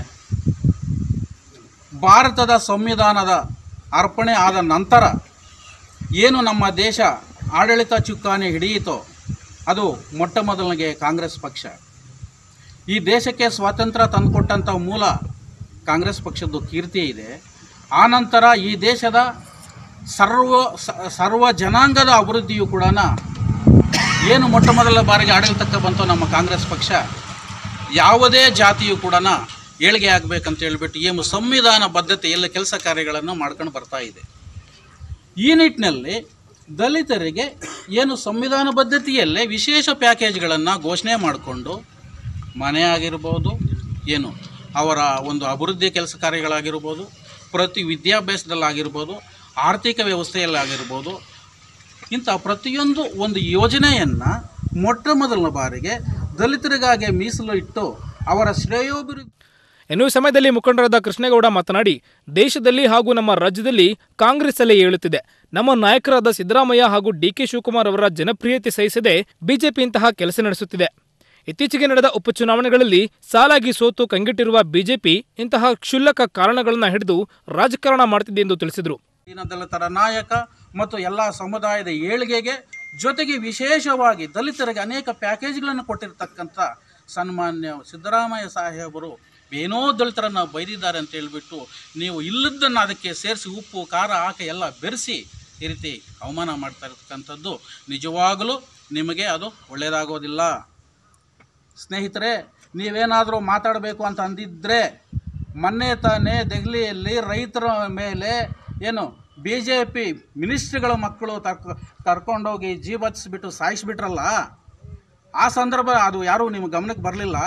ಭಾರತದ ಸಂವಿಧಾನದ ಅರ್ಪಣೆ ಆದ ನಂತರ ಏನು ನಮ್ಮ ದೇಶ ಆಡಳಿತ ಚುಕ್ಕಾಣಿ ಹಿಡಿಯಿತೋ ಅದು ಮೊಟ್ಟ ಮೊದಲನಿಗೆ ಕಾಂಗ್ರೆಸ್ ಪಕ್ಷ ಈ ದೇಶಕ್ಕೆ ಸ್ವಾತಂತ್ರ್ಯ ತಂದುಕೊಟ್ಟಂಥ ಮೂಲ ಕಾಂಗ್ರೆಸ್ ಪಕ್ಷದ್ದು ಕೀರ್ತಿ ಇದೆ ಆನಂತರ ಈ ದೇಶದ ಸರ್ವ ಸ- ಸರ್ವ ಜನಾಂಗದ ಅಭಿವೃದ್ಧಿಯು ಕೂಡ ಏನು ಮೊಟ್ಟ ಮೊದಲ ಬಾರಿಗೆ ಆಡಳಿತಕ್ಕೆ ಬಂತು ನಮ್ಮ ಕಾಂಗ್ರೆಸ್ ಪಕ್ಷ ಯಾವುದೇ ಜಾತಿಯು ಕೂಡ ಏಳಿಗೆ ಆಗಬೇಕಂತ ಹೇಳ್ಬಿಟ್ಟು ಏನು ಸಂವಿಧಾನ ಬದ್ಧತೆಯಲ್ಲಿ ಕೆಲಸ ಕಾರ್ಯಗಳನ್ನು ಮಾಡ್ಕೊಂಡು ಬರ್ತಾ ಇದೆ ಈ ನಿಟ್ಟಿನಲ್ಲಿ ದಲಿತರಿಗೆ ಏನು ಸಂವಿಧಾನ ಬದ್ಧತೆಯಲ್ಲೇ ವಿಶೇಷ ಪ್ಯಾಕೇಜ್ಗಳನ್ನು ಘೋಷಣೆ ಮಾಡಿಕೊಂಡು ಮನೆ ಆಗಿರ್ಬೋದು ಏನು ಅವರ ಒಂದು ಅಭಿವೃದ್ಧಿ ಕೆಲಸ ಕಾರ್ಯಗಳಾಗಿರ್ಬೋದು ಪ್ರತಿ ವಿದ್ಯಾಭ್ಯಾಸದಲ್ಲಾಗಿರ್ಬೋದು ಆರ್ಥಿಕ ವ್ಯವಸ್ಥೆಯಲ್ಲಾಗಿರ್ಬೋದು ಇಂಥ ಪ್ರತಿಯೊಂದು ಒಂದು ಯೋಜನೆಯನ್ನು ಮೊಟ್ಟ ಮೊದಲ ಬಾರಿಗೆ ದಲಿತರಿಗಾಗಿ ಮೀಸಲು ಇಟ್ಟು ಅವರ ಶ್ರೇಯೋಭಿವೃದ್ಧಿ ಇನ್ನು ಈ ಸಮಯದಲ್ಲಿ ಮುಖಂಡರಾದ ಕೃಷ್ಣೇಗೌಡ ಮಾತನಾಡಿ ದೇಶದಲ್ಲಿ ಹಾಗೂ ನಮ್ಮ ರಾಜ್ಯದಲ್ಲಿ ಕಾಂಗ್ರೆಸ್ ಅಲೆ ಏಳುತ್ತಿದೆ ನಮ್ಮ ನಾಯಕರಾದ ಸಿದ್ದರಾಮಯ್ಯ ಹಾಗೂ ಡಿಕೆ ಶಿವಕುಮಾರ್ ಅವರ ಜನಪ್ರಿಯತೆ ಸಹಿಸದೆ ಬಿಜೆಪಿ ಇಂತಹ ಕೆಲಸ ನಡೆಸುತ್ತಿದೆ ಇತ್ತೀಚೆಗೆ ನಡೆದ ಉಪಚುನಾವಣೆಗಳಲ್ಲಿ ಸಾಲಾಗಿ ಸೋತು ಕಂಗೆಟ್ಟಿರುವ ಬಿಜೆಪಿ ಇಂತಹ ಕ್ಷುಲ್ಲಕ ಕಾರಣಗಳನ್ನು ಹಿಡಿದು ರಾಜಕಾರಣ ಮಾಡುತ್ತಿದೆ ಎಂದು ತಿಳಿಸಿದರು ದೀನದಲಿತರ ನಾಯಕ ಮತ್ತು ಎಲ್ಲ ಸಮುದಾಯದ ಏಳಿಗೆಗೆ ಜೊತೆಗೆ ವಿಶೇಷವಾಗಿ ದಲಿತರಿಗೆ ಅನೇಕ ಪ್ಯಾಕೇಜ್ಗಳನ್ನು ಕೊಟ್ಟಿರ್ತಕ್ಕಂಥ ಸನ್ಮಾನ್ಯ ಸಿದ್ದರಾಮಯ್ಯ ಸಾಹೇಬರು ಏನೋ ದಲಿತರನ್ನು ಬೈದಿದ್ದಾರೆ ಅಂತ ಹೇಳ್ಬಿಟ್ಟು ನೀವು ಇಲ್ಲದನ್ನು ಅದಕ್ಕೆ ಸೇರಿಸಿ ಉಪ್ಪು ಖಾರ ಹಾಕಿ ಎಲ್ಲ ಬೆರೆಸಿ ಈ ರೀತಿ ಅವಮಾನ ಮಾಡ್ತಾ ಇರ್ತಕ್ಕಂಥದ್ದು ನಿಜವಾಗಲೂ ನಿಮಗೆ ಅದು ಒಳ್ಳೆಯದಾಗೋದಿಲ್ಲ ಸ್ನೇಹಿತರೆ ನೀವೇನಾದರೂ ಮಾತಾಡಬೇಕು ಅಂತ ಅಂದಿದ್ದರೆ ಮೊನ್ನೆ ತಾನೇ ದೆಹಲಿಯಲ್ಲಿ ರೈತರ ಮೇಲೆ ಏನು ಬಿ ಜೆ ಪಿ ಮಿನಿಸ್ಟ್ರಿಗಳ ಮಕ್ಕಳು ತರ್ಕ ಕರ್ಕೊಂಡೋಗಿ ಜೀವ ಹಚ್ಚಿಸ್ಬಿಟ್ಟು ಸಾಯಿಸ್ಬಿಟ್ರಲ್ಲ ಆ ಸಂದರ್ಭ ಅದು ಯಾರೂ ನಿಮ್ಮ ಗಮನಕ್ಕೆ ಬರಲಿಲ್ಲ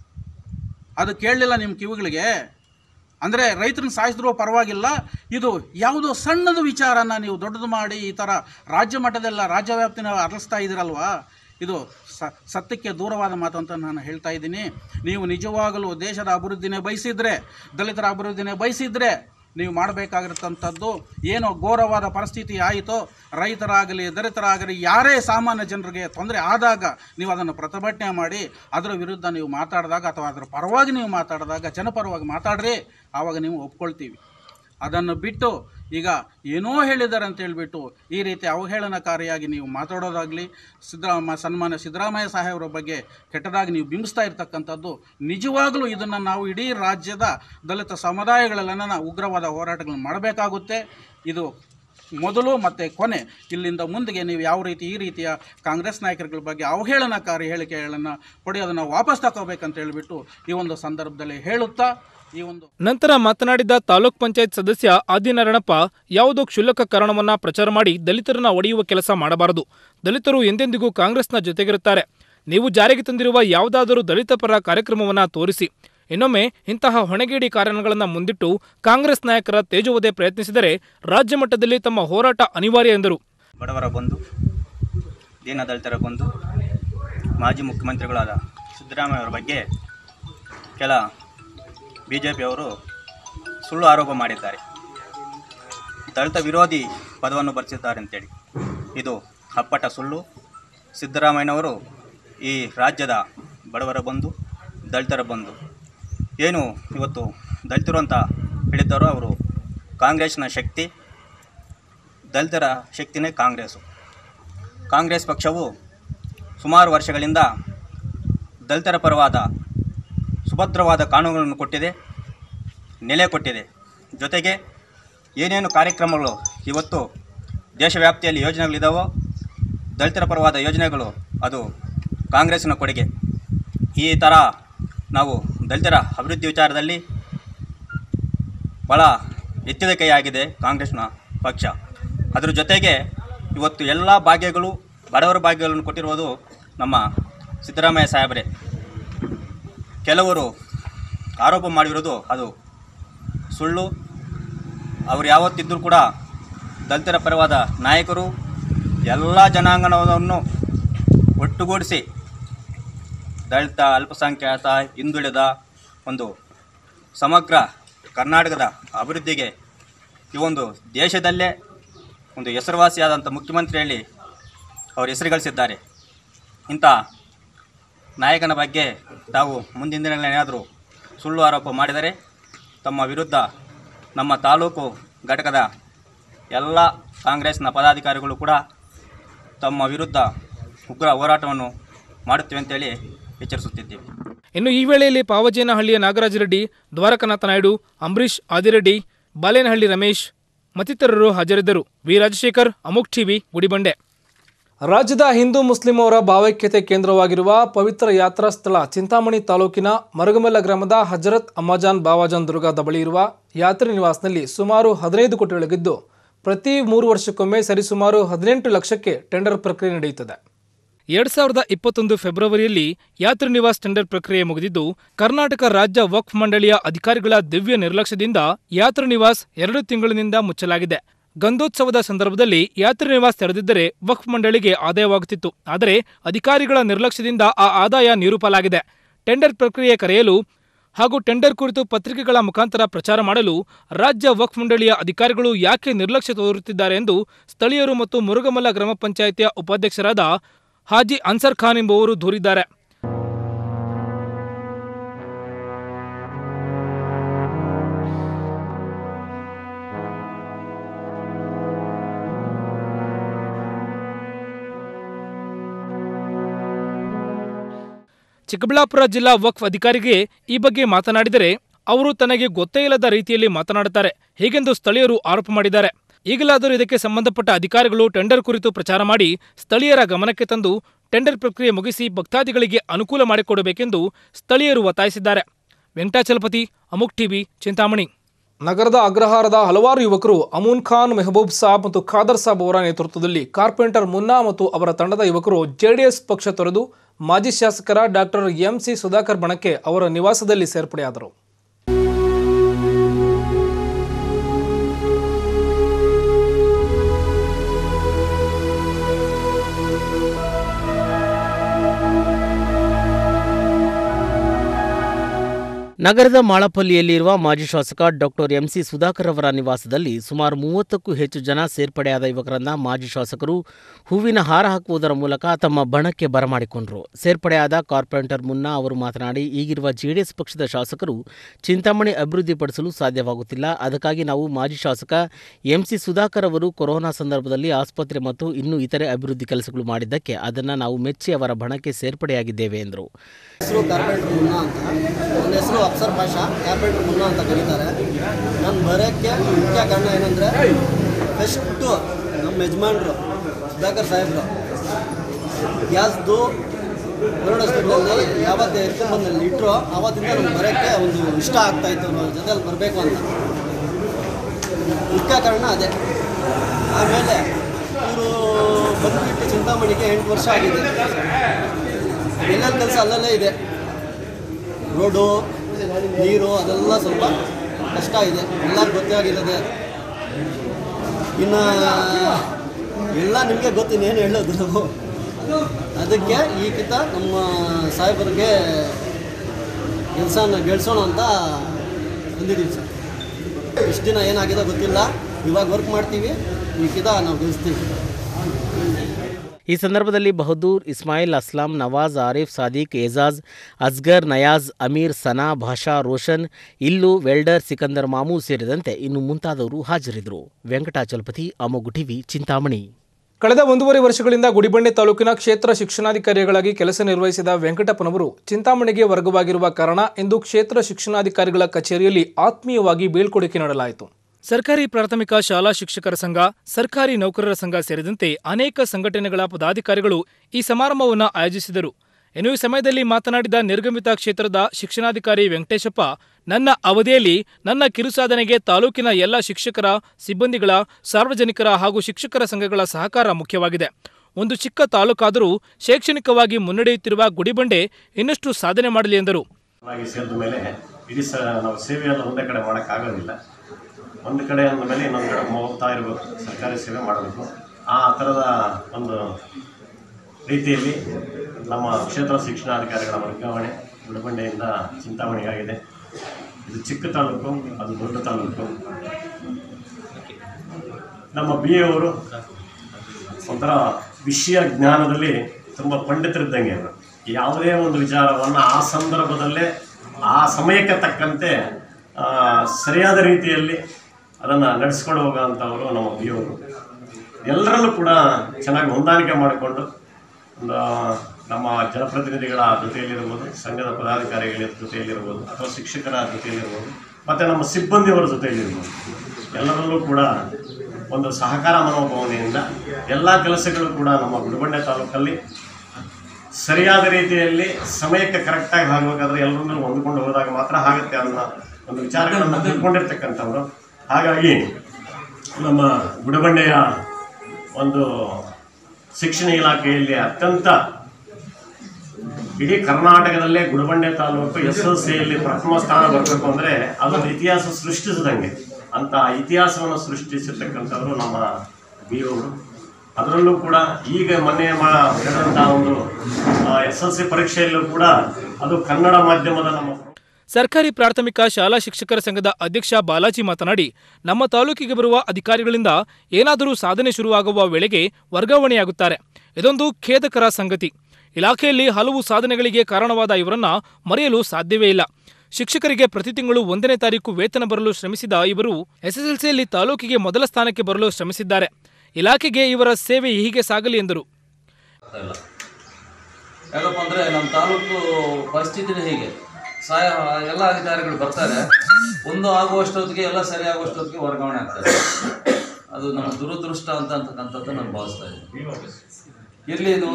ಅದು ಕೇಳಲಿಲ್ಲ ನಿಮ್ಮ ಕಿವಿಗಳಿಗೆ ಅಂದರೆ ರೈತರನ್ನ ಸಾಯಿಸಿದ್ರೂ ಪರವಾಗಿಲ್ಲ ಇದು ಯಾವುದೋ ಸಣ್ಣದು ವಿಚಾರನ ನೀವು ದೊಡ್ಡದು ಮಾಡಿ ಈ ಥರ ರಾಜ್ಯ ಮಟ್ಟದೆಲ್ಲ ರಾಜ್ಯ ವ್ಯಾಪ್ತಿನ ಹರಡಿಸ್ತಾ ಇದ್ದೀರಲ್ವಾ ಇದು ಸ ಸತ್ಯಕ್ಕೆ ದೂರವಾದ ಮಾತು ಅಂತ ನಾನು ಹೇಳ್ತಾ ಇದ್ದೀನಿ ನೀವು ನಿಜವಾಗಲೂ ದೇಶದ ಅಭಿವೃದ್ಧಿನೇ ಬಯಸಿದರೆ ದಲಿತರ ಅಭಿವೃದ್ಧಿನೇ ಬಯಸಿದರೆ ನೀವು ಮಾಡಬೇಕಾಗಿರ್ತಂಥದ್ದು ಏನೋ ಘೋರವಾದ ಪರಿಸ್ಥಿತಿ ಆಯಿತೋ ರೈತರಾಗಲಿ ದಲಿತರಾಗಲಿ ಯಾರೇ ಸಾಮಾನ್ಯ ಜನರಿಗೆ ತೊಂದರೆ ಆದಾಗ ನೀವು ಅದನ್ನು ಪ್ರತಿಭಟನೆ ಮಾಡಿ ಅದರ ವಿರುದ್ಧ ನೀವು ಮಾತಾಡಿದಾಗ ಅಥವಾ ಅದರ ಪರವಾಗಿ ನೀವು ಮಾತಾಡಿದಾಗ ಜನಪರವಾಗಿ ಮಾತಾಡ್ರಿ ಆವಾಗ ನೀವು ಒಪ್ಕೊಳ್ತೀವಿ ಅದನ್ನು ಬಿಟ್ಟು ಈಗ ಏನೋ ಹೇಳಿದ್ದಾರೆ ಅಂತ ಹೇಳ್ಬಿಟ್ಟು ಈ ರೀತಿ ಅವಹೇಳನಕಾರಿಯಾಗಿ ನೀವು ಮಾತಾಡೋದಾಗಲಿ ಸಿದ್ದರಾಮ ಸನ್ಮಾನ್ಯ ಸಿದ್ದರಾಮಯ್ಯ ಸಾಹೇಬರ ಬಗ್ಗೆ ಕೆಟ್ಟದಾಗಿ ನೀವು ಬಿಂಬಿಸ್ತಾ ಇರ್ತಕ್ಕಂಥದ್ದು ನಿಜವಾಗಲೂ ಇದನ್ನು ನಾವು ಇಡೀ ರಾಜ್ಯದ ದಲಿತ ಸಮುದಾಯಗಳೆಲ್ಲ ನಾವು ಉಗ್ರವಾದ ಹೋರಾಟಗಳನ್ನು ಮಾಡಬೇಕಾಗುತ್ತೆ ಇದು ಮೊದಲು ಮತ್ತು ಕೊನೆ ಇಲ್ಲಿಂದ ಮುಂದೆಗೆ ನೀವು ಯಾವ ರೀತಿ ಈ ರೀತಿಯ ಕಾಂಗ್ರೆಸ್ ನಾಯಕರುಗಳ ಬಗ್ಗೆ ಅವಹೇಳನಕಾರಿ ಹೇಳಿಕೆಗಳನ್ನು ಪಡೆಯೋದನ್ನು ವಾಪಸ್ ತಗೋಬೇಕಂತ ಹೇಳಿಬಿಟ್ಟು ಈ ಒಂದು ಸಂದರ್ಭದಲ್ಲಿ ಹೇಳುತ್ತಾ ಈ ಒಂದು ನಂತರ ಮಾತನಾಡಿದ ತಾಲೂಕ್ ಪಂಚಾಯತ್ ಸದಸ್ಯ ಆದಿನಾರಾಯಣಪ್ಪ ಯಾವುದೋ ಕ್ಷುಲ್ಲಕ ಕಾರಣವನ್ನ ಪ್ರಚಾರ ಮಾಡಿ ದಲಿತರನ್ನ ಒಡೆಯುವ ಕೆಲಸ ಮಾಡಬಾರದು ದಲಿತರು ಎಂದೆಂದಿಗೂ ಕಾಂಗ್ರೆಸ್ನ ಜೊತೆಗಿರುತ್ತಾರೆ ನೀವು ಜಾರಿಗೆ ತಂದಿರುವ ಯಾವುದಾದರೂ ದಲಿತ ಪರ ಕಾರ್ಯಕ್ರಮವನ್ನ ತೋರಿಸಿ ಇನ್ನೊಮ್ಮೆ ಇಂತಹ ಹೊಣೆಗೇಡಿ ಕಾರಣಗಳನ್ನು ಮುಂದಿಟ್ಟು ಕಾಂಗ್ರೆಸ್ ನಾಯಕರ ತೇಜೋವಧೆ ಪ್ರಯತ್ನಿಸಿದರೆ ರಾಜ್ಯ ಮಟ್ಟದಲ್ಲಿ ತಮ್ಮ ಹೋರಾಟ ಅನಿವಾರ್ಯ ಎಂದರು ಬಡವರ ಬಂಧು ದೀನದಲಿತರ ಬಂಧು ಮಾಜಿ ಮುಖ್ಯಮಂತ್ರಿಗಳಾದ ಸಿದ್ದರಾಮಯ್ಯ ಅವರ ಬಗ್ಗೆ ಕೆಲ ಬಿ ಜೆ ಪಿಯವರು ಸುಳ್ಳು ಆರೋಪ ಮಾಡಿದ್ದಾರೆ ದಲಿತ ವಿರೋಧಿ ಪದವನ್ನು ಬರೆಸಿದ್ದಾರೆ ಅಂತೇಳಿ ಇದು ಅಪ್ಪಟ ಸುಳ್ಳು ಸಿದ್ದರಾಮಯ್ಯನವರು ಈ ರಾಜ್ಯದ ಬಡವರ ಬಂಧು ದಲಿತರ ಬಂಧು ಏನು ಇವತ್ತು ದಲಿತರು ಅಂತ ಹೇಳಿದ್ದಾರೋ ಅವರು ಕಾಂಗ್ರೆಸ್ನ ಶಕ್ತಿ ದಲಿತರ ಶಕ್ತಿನೇ ಕಾಂಗ್ರೆಸ್ಸು ಕಾಂಗ್ರೆಸ್ ಪಕ್ಷವು ಸುಮಾರು ವರ್ಷಗಳಿಂದ ದಲಿತರ ಪರವಾದ ಸುಭದ್ರವಾದ ಕಾನೂನುಗಳನ್ನು ಕೊಟ್ಟಿದೆ ನೆಲೆ ಕೊಟ್ಟಿದೆ ಜೊತೆಗೆ ಏನೇನು ಕಾರ್ಯಕ್ರಮಗಳು ಇವತ್ತು ದೇಶವ್ಯಾಪ್ತಿಯಲ್ಲಿ ಯೋಜನೆಗಳಿದ್ದಾವೋ ದಲಿತರ ಪರವಾದ ಯೋಜನೆಗಳು ಅದು ಕಾಂಗ್ರೆಸ್ಸಿನ ಕೊಡುಗೆ ಈ ಥರ ನಾವು ದಲಿತರ ಅಭಿವೃದ್ಧಿ ವಿಚಾರದಲ್ಲಿ ಭಾಳ ಎತ್ತಿದ ಕೈಯಾಗಿದೆ ಕಾಂಗ್ರೆಸ್ನ ಪಕ್ಷ ಅದರ ಜೊತೆಗೆ ಇವತ್ತು ಎಲ್ಲ ಭಾಗ್ಯಗಳು ಬಡವರ ಭಾಗ್ಯಗಳನ್ನು ಕೊಟ್ಟಿರುವುದು ನಮ್ಮ ಸಿದ್ದರಾಮಯ್ಯ ಸಾಹೇಬರೇ ಕೆಲವರು ಆರೋಪ ಮಾಡಿರೋದು ಅದು ಸುಳ್ಳು ಅವರು ಯಾವತ್ತಿದ್ದರೂ ಕೂಡ ದಲಿತರ ಪರವಾದ ನಾಯಕರು ಎಲ್ಲ ಜನಾಂಗಣವನ್ನು ಒಟ್ಟುಗೂಡಿಸಿ ದಲಿತ ಅಲ್ಪಸಂಖ್ಯಾತ ಹಿಂದುಳಿದ ಒಂದು ಸಮಗ್ರ ಕರ್ನಾಟಕದ ಅಭಿವೃದ್ಧಿಗೆ ಈ ಒಂದು ದೇಶದಲ್ಲೇ ಒಂದು ಹೆಸರುವಾಸಿಯಾದಂಥ ಮುಖ್ಯಮಂತ್ರಿಯಲ್ಲಿ ಅವರು ಹೆಸರು ಗಳಿಸಿದ್ದಾರೆ ಇಂಥ ನಾಯಕನ ಬಗ್ಗೆ ತಾವು ಮುಂದಿನ ದಿನಗಳಲ್ಲಿ ಏನಾದರೂ ಸುಳ್ಳು ಆರೋಪ ಮಾಡಿದರೆ ತಮ್ಮ ವಿರುದ್ಧ ನಮ್ಮ ತಾಲೂಕು ಘಟಕದ ಎಲ್ಲ ಕಾಂಗ್ರೆಸ್ನ ಪದಾಧಿಕಾರಿಗಳು ಕೂಡ ತಮ್ಮ ವಿರುದ್ಧ ಉಗ್ರ ಹೋರಾಟವನ್ನು ಮಾಡುತ್ತೇವೆ ಅಂತೇಳಿ ಎಚ್ಚರಿಸುತ್ತಿದ್ದೇವೆ ಇನ್ನು ಈ ವೇಳೆಯಲ್ಲಿ ಪಾವಜೇನಹಳ್ಳಿಯ ನಾಗರಾಜ ರೆಡ್ಡಿ ದ್ವಾರಕನಾಥ ನಾಯ್ಡು ಅಂಬರೀಶ್ ಆದಿರೆಡ್ಡಿ ಬಾಲೇನಹಳ್ಳಿ ರಮೇಶ್ ಮತ್ತಿತರರು ಹಾಜರಿದ್ದರು ವಿ ರಾಜಶೇಖರ್ ಅಮುಕ್ ಟಿವಿ ಗುಡಿಬಂಡೆ ರಾಜ್ಯದ ಹಿಂದೂ ಮುಸ್ಲಿಂ ಅವರ ಭಾವೈಕ್ಯತೆ ಕೇಂದ್ರವಾಗಿರುವ ಪವಿತ್ರ ಯಾತ್ರಾ ಸ್ಥಳ ಚಿಂತಾಮಣಿ ತಾಲೂಕಿನ ಮರಗಮಲ್ಲ ಗ್ರಾಮದ ಹಜರತ್ ಅಮ್ಮಾಜಾನ್ ಬಾವಾಜಾನ್ ದುರ್ಗಾದ ಬಳಿ ಇರುವ ಯಾತ್ರಿ ನಿವಾಸದಲ್ಲಿ ಸುಮಾರು ಹದಿನೈದು ಕೋಟಿಗಳಿದ್ದು ಪ್ರತಿ ಮೂರು ವರ್ಷಕ್ಕೊಮ್ಮೆ ಸರಿಸುಮಾರು ಹದಿನೆಂಟು ಲಕ್ಷಕ್ಕೆ ಟೆಂಡರ್ ಪ್ರಕ್ರಿಯೆ ನಡೆಯುತ್ತದೆ ಎರಡ್ ಸಾವಿರದ ಇಪ್ಪತ್ತೊಂದು ಫೆಬ್ರವರಿಯಲ್ಲಿ ಯಾತ್ರಿ ನಿವಾಸ್ ಟೆಂಡರ್ ಪ್ರಕ್ರಿಯೆ ಮುಗಿದಿದ್ದು ಕರ್ನಾಟಕ ರಾಜ್ಯ ವಕ್ಫ್ ಮಂಡಳಿಯ ಅಧಿಕಾರಿಗಳ ದಿವ್ಯ ನಿರ್ಲಕ್ಷ್ಯದಿಂದ ಯಾತ್ರಿ ನಿವಾಸ್ ಎರಡು ತಿಂಗಳಿನಿಂದ ಮುಚ್ಚಲಾಗಿದೆ ಗಂಧೋತ್ಸವದ ಸಂದರ್ಭದಲ್ಲಿ ಯಾತ್ರಿ ನಿವಾಸ್ ತೆರೆದಿದ್ದರೆ ವಕ್ಫ್ ಮಂಡಳಿಗೆ ಆದಾಯವಾಗುತ್ತಿತ್ತು ಆದರೆ ಅಧಿಕಾರಿಗಳ ನಿರ್ಲಕ್ಷ್ಯದಿಂದ ಆ ಆದಾಯ ನಿರೂಪಲಾಗಿದೆ ಟೆಂಡರ್ ಪ್ರಕ್ರಿಯೆ ಕರೆಯಲು ಹಾಗೂ ಟೆಂಡರ್ ಕುರಿತು ಪತ್ರಿಕೆಗಳ ಮುಖಾಂತರ ಪ್ರಚಾರ ಮಾಡಲು ರಾಜ್ಯ ವಕ್ಫ್ ಮಂಡಳಿಯ ಅಧಿಕಾರಿಗಳು ಯಾಕೆ ನಿರ್ಲಕ್ಷ್ಯ ತೋರುತ್ತಿದ್ದಾರೆ ಎಂದು ಸ್ಥಳೀಯರು ಮತ್ತು ಮುರುಗಮಲ್ಲ ಗ್ರಾಮ ಪಂಚಾಯಿತಿಯ ಉಪಾಧ್ಯಕ್ಷರಾದ ಹಾಜಿ ಅನ್ಸರ್ ಖಾನ್ ಎಂಬುವರು ದೂರಿದ್ದಾರೆ ಚಿಕ್ಕಬಳ್ಳಾಪುರ ಜಿಲ್ಲಾ ವಕ್ಫ್ ಅಧಿಕಾರಿಗೆ ಈ ಬಗ್ಗೆ ಮಾತನಾಡಿದರೆ ಅವರು ತನಗೆ ಗೊತ್ತೇ ಇಲ್ಲದ ರೀತಿಯಲ್ಲಿ ಮಾತನಾಡುತ್ತಾರೆ ಹೀಗೆಂದು ಸ್ಥಳೀಯರು ಆರೋಪ ಮಾಡಿದ್ದಾರೆ ಈಗಲಾದರೂ ಇದಕ್ಕೆ ಸಂಬಂಧಪಟ್ಟ ಅಧಿಕಾರಿಗಳು ಟೆಂಡರ್ ಕುರಿತು ಪ್ರಚಾರ ಮಾಡಿ ಸ್ಥಳೀಯರ ಗಮನಕ್ಕೆ ತಂದು ಟೆಂಡರ್ ಪ್ರಕ್ರಿಯೆ ಮುಗಿಸಿ ಭಕ್ತಾದಿಗಳಿಗೆ ಅನುಕೂಲ ಮಾಡಿಕೊಡಬೇಕೆಂದು ಸ್ಥಳೀಯರು ಒತ್ತಾಯಿಸಿದ್ದಾರೆ ವೆಂಕಟಾಚಲಪತಿ ಅಮುಕ್ ಟಿವಿ ಚಿಂತಾಮಣಿ ನಗರದ ಅಗ್ರಹಾರದ ಹಲವಾರು ಯುವಕರು ಅಮೂನ್ ಖಾನ್ ಮೆಹಬೂಬ್ ಸಾಬ್ ಮತ್ತು ಖಾದರ್ ಸಾಬ್ ಅವರ ನೇತೃತ್ವದಲ್ಲಿ ಕಾರ್ಪೆಂಟರ್ ಮುನ್ನಾ ಮತ್ತು ಅವರ ತಂಡದ ಯುವಕರು ಜೆಡಿಎಸ್ ಪಕ್ಷ ತೊರೆದು ಮಾಜಿ ಶಾಸಕರ ಡಾಕ್ಟರ್ ಎಂಸಿ ಸುಧಾಕರ್ ಬಣಕ್ಕೆ ಅವರ ನಿವಾಸದಲ್ಲಿ ಸೇರ್ಪಡೆಯಾದರು ನಗರದ ಮಾಳಪಲ್ಲಿಯಲ್ಲಿರುವ ಮಾಜಿ ಶಾಸಕ ಡಾಕ್ಟರ್ ಎಂಸಿ ಸುಧಾಕರ್ ಅವರ ನಿವಾಸದಲ್ಲಿ ಸುಮಾರು ಮೂವತ್ತಕ್ಕೂ ಹೆಚ್ಚು ಜನ ಸೇರ್ಪಡೆಯಾದ ಯುವಕರನ್ನ ಮಾಜಿ ಶಾಸಕರು ಹೂವಿನ ಹಾರ ಹಾಕುವುದರ ಮೂಲಕ ತಮ್ಮ ಬಣಕ್ಕೆ ಬರಮಾಡಿಕೊಂಡರು ಸೇರ್ಪಡೆಯಾದ ಕಾರ್ಪೊರೇಟರ್ ಮುನ್ನಾ ಅವರು ಮಾತನಾಡಿ ಈಗಿರುವ ಜೆಡಿಎಸ್ ಪಕ್ಷದ ಶಾಸಕರು ಚಿಂತಾಮಣಿ ಅಭಿವೃದ್ಧಿಪಡಿಸಲು ಸಾಧ್ಯವಾಗುತ್ತಿಲ್ಲ ಅದಕ್ಕಾಗಿ ನಾವು ಮಾಜಿ ಶಾಸಕ ಎಂಸಿ ಸುಧಾಕರ್ ಅವರು ಕೊರೋನಾ ಸಂದರ್ಭದಲ್ಲಿ ಆಸ್ಪತ್ರೆ ಮತ್ತು ಇನ್ನೂ ಇತರೆ ಅಭಿವೃದ್ಧಿ ಕೆಲಸಗಳು ಮಾಡಿದ್ದಕ್ಕೆ ಅದನ್ನು ನಾವು ಮೆಚ್ಚಿ ಅವರ ಬಣಕ್ಕೆ ಸೇರ್ಪಡೆಯಾಗಿದ್ದೇವೆ ಎಂದರು ಹೆಸರು ಕಾರ್ಪೆಂಟ್ರ್ ಮುನ್ನಾ ಅಂತ ನನ್ನ ಹೆಸರು ಅಫ್ಸರ್ ಪಾಷಾ ಕಾರ್ಪೆಂಟ್ರ್ ಮುನ್ನಾ ಅಂತ ಕರೀತಾರೆ ನಾನು ಬರೋಕ್ಕೆ ಮುಖ್ಯ ಕಾರಣ ಏನಂದರೆ ಫಸ್ಟು ನಮ್ಮ ಯಜಮಾನ್ರು ಸುಧಾಕರ್ ಸಾಹೇಬರು ಗ್ಯಾಸ್ದು ಗರುಡ ಹಾಸ್ಪಿಟ್ಲಲ್ಲಿ ಯಾವತ್ತು ಎತ್ಕೊಂಡ್ಬಂದು ಇಟ್ಟರು ಆವತ್ತಿಂದ ನಮ್ಗೆ ಬರೋಕ್ಕೆ ಒಂದು ಇಷ್ಟ ಆಗ್ತಾಯಿತ್ತು ನಾವು ಜೊತೆಲಿ ಬರಬೇಕು ಅಂತ ಮುಖ್ಯ ಕಾರಣ ಅದೇ ಆಮೇಲೆ ಇವರು ಬಂದುಬಿಟ್ಟು ಚಿಂತಾಮಣಿಗೆ ಎಂಟು ವರ್ಷ ಆಗಿದೆ ಎಲ್ಲೆಲ್ಲಿ ಕೆಲಸ ಅಲ್ಲಲ್ಲೇ ಇದೆ ರೋಡು ನೀರು ಅದೆಲ್ಲ ಸ್ವಲ್ಪ ಕಷ್ಟ ಇದೆ ಎಲ್ಲರಿಗೂ ಗೊತ್ತೇ ಆಗಿರೋದೆ ಇನ್ನು ಎಲ್ಲ ನಿಮಗೆ ಗೊತ್ತು ಇನ್ನೇನು ಹೇಳೋದು ನಾವು ಅದಕ್ಕೆ ಈ ಕಿತ ನಮ್ಮ ಸಾಹೇಬರಿಗೆ ಕೆಲಸನ ಗೆಲ್ಸೋಣ ಅಂತ ಬಂದಿದ್ದೀವಿ ಸರ್ ಇಷ್ಟು ದಿನ ಏನಾಗಿದೆ ಗೊತ್ತಿಲ್ಲ ಇವಾಗ ವರ್ಕ್ ಮಾಡ್ತೀವಿ ಈ ಕಿತ ನಾವು ಗೆಲ್ಲಿಸ್ತೀವಿ ಈ ಸಂದರ್ಭದಲ್ಲಿ ಬಹದ್ದೂರ್ ಇಸ್ಮಾಯಿಲ್ ಅಸ್ಲಾಂ ನವಾಜ್ ಆರಿಫ್ ಸಾದಿಕ್ ಏಜಾಜ್ ಅಸ್ಗರ್ ನಯಾಜ್ ಅಮೀರ್ ಸನಾ ಭಾಷಾ ರೋಷನ್ ಇಲ್ಲು ವೆಲ್ಡರ್ ಸಿಕಂದರ್ ಮಾಮೂ ಸೇರಿದಂತೆ ಇನ್ನು ಮುಂತಾದವರು ಹಾಜರಿದ್ದರು ವೆಂಕಟಾಚಲಪತಿ ಅಮೋಗು ಟಿವಿ ಚಿಂತಾಮಣಿ ಕಳೆದ ಒಂದೂವರೆ ವರ್ಷಗಳಿಂದ ಗುಡಿಬಂಡೆ ತಾಲೂಕಿನ ಕ್ಷೇತ್ರ ಶಿಕ್ಷಣಾಧಿಕಾರಿಗಳಾಗಿ ಕೆಲಸ ನಿರ್ವಹಿಸಿದ ವೆಂಕಟಪ್ಪನವರು ಚಿಂತಾಮಣಿಗೆ ವರ್ಗವಾಗಿರುವ ಕಾರಣ ಇಂದು ಕ್ಷೇತ್ರ ಶಿಕ್ಷಣಾಧಿಕಾರಿಗಳ ಕಚೇರಿಯಲ್ಲಿ ಆತ್ಮೀಯವಾಗಿ ಬೀಳ್ಕೊಡುಗೆ ನೀಡಲಾಯಿತು ಸರ್ಕಾರಿ ಪ್ರಾಥಮಿಕ ಶಾಲಾ ಶಿಕ್ಷಕರ ಸಂಘ ಸರ್ಕಾರಿ ನೌಕರರ ಸಂಘ ಸೇರಿದಂತೆ ಅನೇಕ ಸಂಘಟನೆಗಳ ಪದಾಧಿಕಾರಿಗಳು ಈ ಸಮಾರಂಭವನ್ನು ಆಯೋಜಿಸಿದರು ಇನ್ನು ಈ ಸಮಯದಲ್ಲಿ ಮಾತನಾಡಿದ ನಿರ್ಗಮಿತ ಕ್ಷೇತ್ರದ ಶಿಕ್ಷಣಾಧಿಕಾರಿ ವೆಂಕಟೇಶಪ್ಪ ನನ್ನ ಅವಧಿಯಲ್ಲಿ ನನ್ನ ಕಿರುಸಾಧನೆಗೆ ತಾಲೂಕಿನ ಎಲ್ಲ ಶಿಕ್ಷಕರ ಸಿಬ್ಬಂದಿಗಳ ಸಾರ್ವಜನಿಕರ ಹಾಗೂ ಶಿಕ್ಷಕರ ಸಂಘಗಳ ಸಹಕಾರ ಮುಖ್ಯವಾಗಿದೆ ಒಂದು ಚಿಕ್ಕ ತಾಲೂಕಾದರೂ ಶೈಕ್ಷಣಿಕವಾಗಿ ಮುನ್ನಡೆಯುತ್ತಿರುವ ಗುಡಿಬಂಡೆ ಇನ್ನಷ್ಟು ಸಾಧನೆ ಮಾಡಲಿ ಎಂದರು ಆಗಿ ಸೇರಿದ ಮೇಲೆ ಇಡೀ ಸ ನಾವು ಸೇವೆಯನ್ನು ಒಂದೇ ಕಡೆ ಮಾಡೋಕ್ಕಾಗೋದಿಲ್ಲ ಒಂದು ಕಡೆ ಅಂದ ಮೇಲೆ ಇನ್ನೊಂದು ಕಡೆ ಹೋಗ್ತಾ ಇರಬೇಕು ಸರ್ಕಾರಿ ಸೇವೆ ಮಾಡಬೇಕು ಆ ಥರದ ಒಂದು ರೀತಿಯಲ್ಲಿ ನಮ್ಮ ಕ್ಷೇತ್ರ ಶಿಕ್ಷಣಾಧಿಕಾರಿಗಳ ವರ್ಗಾವಣೆ ಗುಡಬಂಡೆಯಿಂದ ಚಿಂತಾಮಣಿಗಾಗಿದೆ ಇದು ಚಿಕ್ಕ ತಾಲೂಕು ಅದು ದೊಡ್ಡ ತಾಲೂಕು ನಮ್ಮ ಬಿ ಎ ಅವರು ಒಂಥರ ವಿಷಯ ಜ್ಞಾನದಲ್ಲಿ ತುಂಬ ಪಂಡಿತರಿದ್ದಂಗೆ ಅವರು ಯಾವುದೇ ಒಂದು ವಿಚಾರವನ್ನು ಆ ಸಂದರ್ಭದಲ್ಲೇ ಆ ಸಮಯಕ್ಕೆ ತಕ್ಕಂತೆ ಆ, ಸರಿಯಾದ ರೀತಿಯಲ್ಲಿ ಅದನ್ನು ನಡೆಸ್ಕೊಂಡು ಹೋಗೋಂಥವರು ನಮ್ಮ ಬಿ ಅವರು ಎಲ್ಲರಲ್ಲೂ ಕೂಡ ಚೆನ್ನಾಗಿ ಹೊಂದಾಣಿಕೆ ಮಾಡಿಕೊಂಡು ಒಂದು ನಮ್ಮ ಜನಪ್ರತಿನಿಧಿಗಳ ಜೊತೆಯಲ್ಲಿರ್ಬೋದು ಸಂಘದ ಪದಾಧಿಕಾರಿಗಳ ಜೊತೆಯಲ್ಲಿರ್ಬೋದು ಅಥವಾ ಶಿಕ್ಷಕರ ಜೊತೆಯಲ್ಲಿರ್ಬೋದು ಮತ್ತು ನಮ್ಮ ಸಿಬ್ಬಂದಿಯವರ ಜೊತೆಯಲ್ಲಿರ್ಬೋದು ಎಲ್ಲರಲ್ಲೂ ಕೂಡ ಒಂದು ಸಹಕಾರ ಮನೋಭಾವನೆಯಿಂದ ಎಲ್ಲ ಕೆಲಸಗಳು ಕೂಡ ನಮ್ಮ ಗುಡಿಬಂಡೆ ತಾಲೂಕಲ್ಲಿ ಸರಿಯಾದ ರೀತಿಯಲ್ಲಿ ಸಮಯಕ್ಕೆ ಕರೆಕ್ಟಾಗಿ ಆಗಬೇಕಾದ್ರೆ ಎಲ್ಲರನ್ನೂ ಹೊಂದ್ಕೊಂಡು ಹೋದಾಗ ಮಾತ್ರ ಆಗುತ್ತೆ ಅನ್ನೋ ಒಂದು ವಿಚಾರಗಳನ್ನು ತಿಳ್ಕೊಂಡಿರ್ತಕ್ಕಂಥವ್ರು ಹಾಗಾಗಿ ನಮ್ಮ ಗುಡಬಂಡೆಯ ಒಂದು ಶಿಕ್ಷಣ ಇಲಾಖೆಯಲ್ಲಿ ಅತ್ಯಂತ ಇಡೀ ಕರ್ನಾಟಕದಲ್ಲೇ ಗುಡಬಂಡೆ ತಾಲೂಕು ಎಸ್ ಎಲ್ ಸಿಯಲ್ಲಿ ಪ್ರಥಮ ಸ್ಥಾನ ಬರಬೇಕು ಅಂದರೆ ಅದೊಂದು ಇತಿಹಾಸ ಸೃಷ್ಟಿಸಿದಂಗೆ ಅಂತ ಇತಿಹಾಸವನ್ನು ಸೃಷ್ಟಿಸಿರ್ತಕ್ಕಂಥವ್ರು ನಮ್ಮ ಬಿ ಅವರು ಅದರಲ್ಲೂ ಕೂಡ ಈಗ ಮೊನ್ನೆ ಮಾ ನಡೆದಂಥ ಒಂದು ಎಸ್ ಎಲ್ ಸಿ ಪರೀಕ್ಷೆಯಲ್ಲೂ ಕೂಡ ಅದು ಕನ್ನಡ ಮಾಧ್ಯಮದ ನಮ್ಮ ಸರ್ಕಾರಿ ಪ್ರಾಥಮಿಕ ಶಾಲಾ ಶಿಕ್ಷಕರ ಸಂಘದ ಅಧ್ಯಕ್ಷ ಬಾಲಾಜಿ ಮಾತನಾಡಿ ನಮ್ಮ ತಾಲೂಕಿಗೆ ಬರುವ ಅಧಿಕಾರಿಗಳಿಂದ ಏನಾದರೂ ಸಾಧನೆ ಶುರುವಾಗುವ ವೇಳೆಗೆ ವರ್ಗಾವಣೆಯಾಗುತ್ತಾರೆ ಇದೊಂದು ಖೇದಕರ ಸಂಗತಿ ಇಲಾಖೆಯಲ್ಲಿ ಹಲವು ಸಾಧನೆಗಳಿಗೆ ಕಾರಣವಾದ ಇವರನ್ನ ಮರೆಯಲು ಸಾಧ್ಯವೇ ಇಲ್ಲ ಶಿಕ್ಷಕರಿಗೆ ಪ್ರತಿ ತಿಂಗಳು ಒಂದನೇ ತಾರೀಕು ವೇತನ ಬರಲು ಶ್ರಮಿಸಿದ ಇವರು ಎಸ್ಎಸ್ಎಲ್ಸಿಯಲ್ಲಿ ತಾಲೂಕಿಗೆ ಮೊದಲ ಸ್ಥಾನಕ್ಕೆ ಬರಲು ಶ್ರಮಿಸಿದ್ದಾರೆ ಇಲಾಖೆಗೆ ಇವರ ಸೇವೆ ಹೀಗೆ ಸಾಗಲಿ ಎಂದರು ಇಲ್ಲ ಯಾಕಪ್ಪ ಅಂದರೆ ನಮ್ಮ ತಾಲೂಕು ಪರಿಸ್ಥಿತಿನೇ ಹೀಗೆ ಸಹಾಯ ಎಲ್ಲ ಅಧಿಕಾರಿಗಳು ಬರ್ತಾರೆ ಒಂದು ಆಗುವಷ್ಟೊತ್ತಿಗೆ ಎಲ್ಲ ಸರಿ ಆಗುವಷ್ಟೊತ್ತಿಗೆ ವರ್ಗಾವಣೆ ಆಗ್ತಾರೆ ಅದು ನಮ್ಮ ದುರದೃಷ್ಟ ಅಂತ ಅಂತಕ್ಕಂಥದ್ದು ನಾನು ಭಾವಿಸ್ತಾ ಇದ್ದೀನಿ ಇರಲಿ ಇದು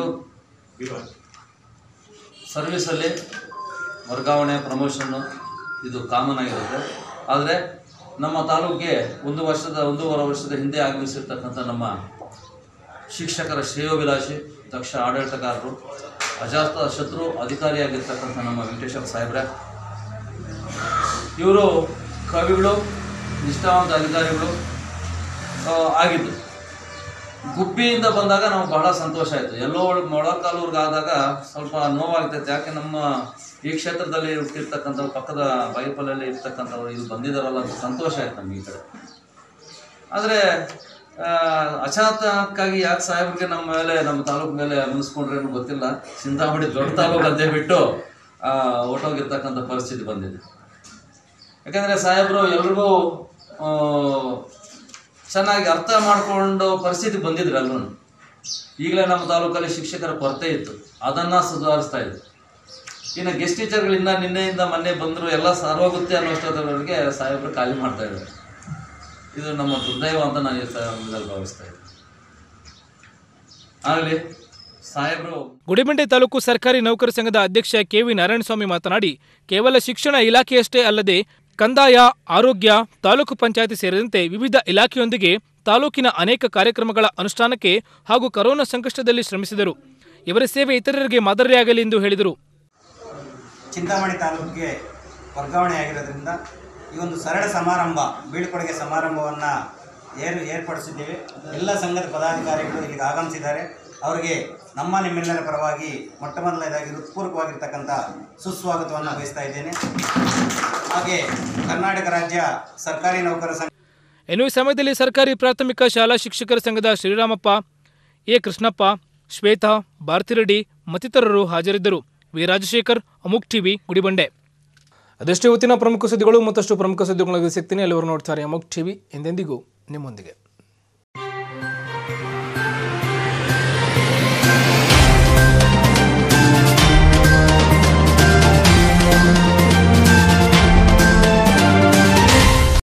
ಸರ್ವಿಸಲ್ಲಿ ವರ್ಗಾವಣೆ ಪ್ರಮೋಷನ್ನು ಇದು ಕಾಮನ್ ಆಗಿರುತ್ತೆ ಆದರೆ ನಮ್ಮ ತಾಲೂಕಿಗೆ ಒಂದು ವರ್ಷದ ಒಂದೂವರೆ ವರ್ಷದ ಹಿಂದೆ ಆಗಮಿಸಿರ್ತಕ್ಕಂಥ ನಮ್ಮ ಶಿಕ್ಷಕರ ಶ್ರೇಯೋಭಿಲಾಷಿ ದಕ್ಷ ಆಡಳಿತಗಾರರು ಅಜಾತ ಶತ್ರು ಅಧಿಕಾರಿಯಾಗಿರ್ತಕ್ಕಂಥ ನಮ್ಮ ವೆಂಕಟೇಶ್ವರ ಸಾಹೇಬ್ರೆ ಇವರು ಕವಿಗಳು ನಿಷ್ಠಾವಂತ ಅಧಿಕಾರಿಗಳು ಆ, ಆಗಿದ್ದು ಗುಬ್ಬಿಯಿಂದ ಬಂದಾಗ ನಮ್ಗೆ ಬಹಳ ಸಂತೋಷ ಆಯಿತು ಎಲ್ಲೋ ಮೊಳಕಾಲೂರ್ಗಾದಾಗ ಸ್ವಲ್ಪ ನೋವಾಗ್ತೈತೆ ಯಾಕೆ ನಮ್ಮ ಈ ಕ್ಷೇತ್ರದಲ್ಲಿ ಹುಟ್ಟಿರ್ತಕ್ಕಂಥ ಪಕ್ಕದ ಬೈಪಲ್ಲಲ್ಲಿ ಇರ್ತಕ್ಕಂಥವ್ರು ಇಲ್ಲಿ ಬಂದಿದ್ದಾರಲ್ಲ ಅಂತ ಸಂತೋಷ ಆಯ್ತು ನಮ್ಗೆ ಈ ಕಡೆ ಆದರೆ ಅಚಾತಕ್ಕಾಗಿ ಯಾಕೆ ಸಾಹೇಬ್ರಿಗೆ ನಮ್ಮ ಮೇಲೆ ನಮ್ಮ ತಾಲೂಕು ಮೇಲೆ ಅನ್ನಿಸ್ಕೊಂಡ್ರೇನು ಗೊತ್ತಿಲ್ಲ ಚಿಂತಾಮಣಿ ದೊಡ್ಡ ತಾಲೂಕು ಅಂತ ಬಿಟ್ಟು ಆ, ಹೊರ್ಟೋಗಿರ್ತಕ್ಕಂಥ ಪರಿಸ್ಥಿತಿ ಬಂದಿದೆ ಯಾಕಂದರೆ ಸಾಹೇಬರು ಎಲ್ರಿಗೂ ಆ, ಚೆನ್ನಾಗಿ ಅರ್ಥ ಮಾಡಿಕೊಂಡು ಪರಿಸ್ಥಿತಿ ಬಂದಿದ್ರು ಎಲ್ಲರೂ ಈಗಲೇ ನಮ್ಮ ತಾಲೂಕಲ್ಲಿ ಶಿಕ್ಷಕರ ಕೊರತೆ ಇತ್ತು ಅದನ್ನು ಸುಧಾರಿಸ್ತಾ ಇದ್ರು ಇನ್ನು ಗೆಸ್ಟ್ ಟೀಚರ್ಗಳಿಂದ ನಿನ್ನೆಯಿಂದ ಮೊನ್ನೆ ಬಂದರು ಎಲ್ಲ ಸಾರೋಗುತ್ತೆ ಅನ್ನೋಷ್ಟೊತ್ತವರೆಗೆ ಸಾಹೇಬರು ಖಾಲಿ ಮಾಡ್ತಾ ಇದ್ದಾರೆ ಇದು ನಮ್ಮ ದುರ್ದೈವ ಅಂತ ನಾನು ಈ ಸಂದರ್ಭದಲ್ಲಿ ಭಾವಿಸ್ತಾ ಇದ್ದೀನಿ ಆಗಲಿ ಸಾಹೇಬರು ಗುಡಿಬಂಡೆ ತಾಲೂಕು ಸರ್ಕಾರಿ ನೌಕರ ಸಂಘದ ಅಧ್ಯಕ್ಷ ಕೆವಿ ನಾರಾಯಣಸ್ವಾಮಿ ಮಾತನಾಡಿ ಕೇವಲ ಶಿಕ್ಷಣ ಇಲಾಖೆಯಷ್ಟೇ ಅಲ್ಲದೆ ಕಂದಾಯ ಆರೋಗ್ಯ ತಾಲೂಕು ಪಂಚಾಯತಿ ಸೇರಿದಂತೆ ವಿವಿಧ ಇಲಾಖೆಯೊಂದಿಗೆ ತಾಲೂಕಿನ ಅನೇಕ ಕಾರ್ಯಕ್ರಮಗಳ ಅನುಷ್ಠಾನಕ್ಕೆ ಹಾಗೂ ಕರೋನಾ ಸಂಕಷ್ಟದಲ್ಲಿ ಶ್ರಮಿಸಿದರು ಇವರ ಸೇವೆ ಇತರರಿಗೆ ಮಾದರಿಯಾಗಲಿ ಎಂದು ಹೇಳಿದರು ಚಿಂತಾಮಣಿ ತಾಲೂಕಿಗೆ ವರ್ಗಾವಣೆ ಆಗಿರೋದ್ರಿಂದ ಈ ಒಂದು ಸರಳ ಸಮಾರಂಭ ಬೀಳ್ಕೊಡುಗೆ ಸಮಾರಂಭವನ್ನು ಏರ್ ಏರ್ಪಡಿಸಿದ್ದೇವೆ ಎಲ್ಲ ಸಂಘದ ಪದಾಧಿಕಾರಿಗಳು ಇಲ್ಲಿಗೆ ಆಗಮಿಸಿದ್ದಾರೆ ಅವರಿಗೆ ನಮ್ಮ ನಿಮ್ಮೆಲ್ಲರ ಪರವಾಗಿ ಮೊಟ್ಟ ಮೊದಲನೇದಾಗಿ ಹೃತ್ಪೂರ್ವಕವಾಗಿರ್ತಕ್ಕಂಥ ಸುಸ್ವಾಗತವನ್ನು ಬಯಸ್ತಾ ಇದ್ದೇನೆ ಹಾಗೆ ಕರ್ನಾಟಕ ರಾಜ್ಯ ಸರ್ಕಾರಿ ನೌಕರ ಸಂಘ ಇನ್ನು ಈ ಸಮಯದಲ್ಲಿ ಸರ್ಕಾರಿ ಪ್ರಾಥಮಿಕ ಶಾಲಾ ಶಿಕ್ಷಕರ ಸಂಘದ ಶ್ರೀರಾಮಪ್ಪ ಎ ಕೃಷ್ಣಪ್ಪ ಶ್ವೇತಾ ಭಾರತಿರೆಡ್ಡಿ ಮತ್ತಿತರರು ಹಾಜರಿದ್ದರು ವಿ ರಾಜಶೇಖರ್ ಅಮುಕ್ ಟಿವಿ ಗುಡಿಬಂಡೆ ಅದೆಷ್ಟೇ ಇವತ್ತಿನ ಪ್ರಮುಖ ಸುದ್ದಿಗಳು ಮತ್ತಷ್ಟು ಪ್ರಮುಖ ಸುದ್ದಿಗಳನ್ನು ಸಿಗ್ತೀನಿ ಎಲ್ಲರೂ ನೋಡ್ತಾರೆ ಅಮುಕ್ ಟಿವಿ ಎಂದೆಂದಿಗೂ ನಿಮ್ಮೊಂದಿಗೆ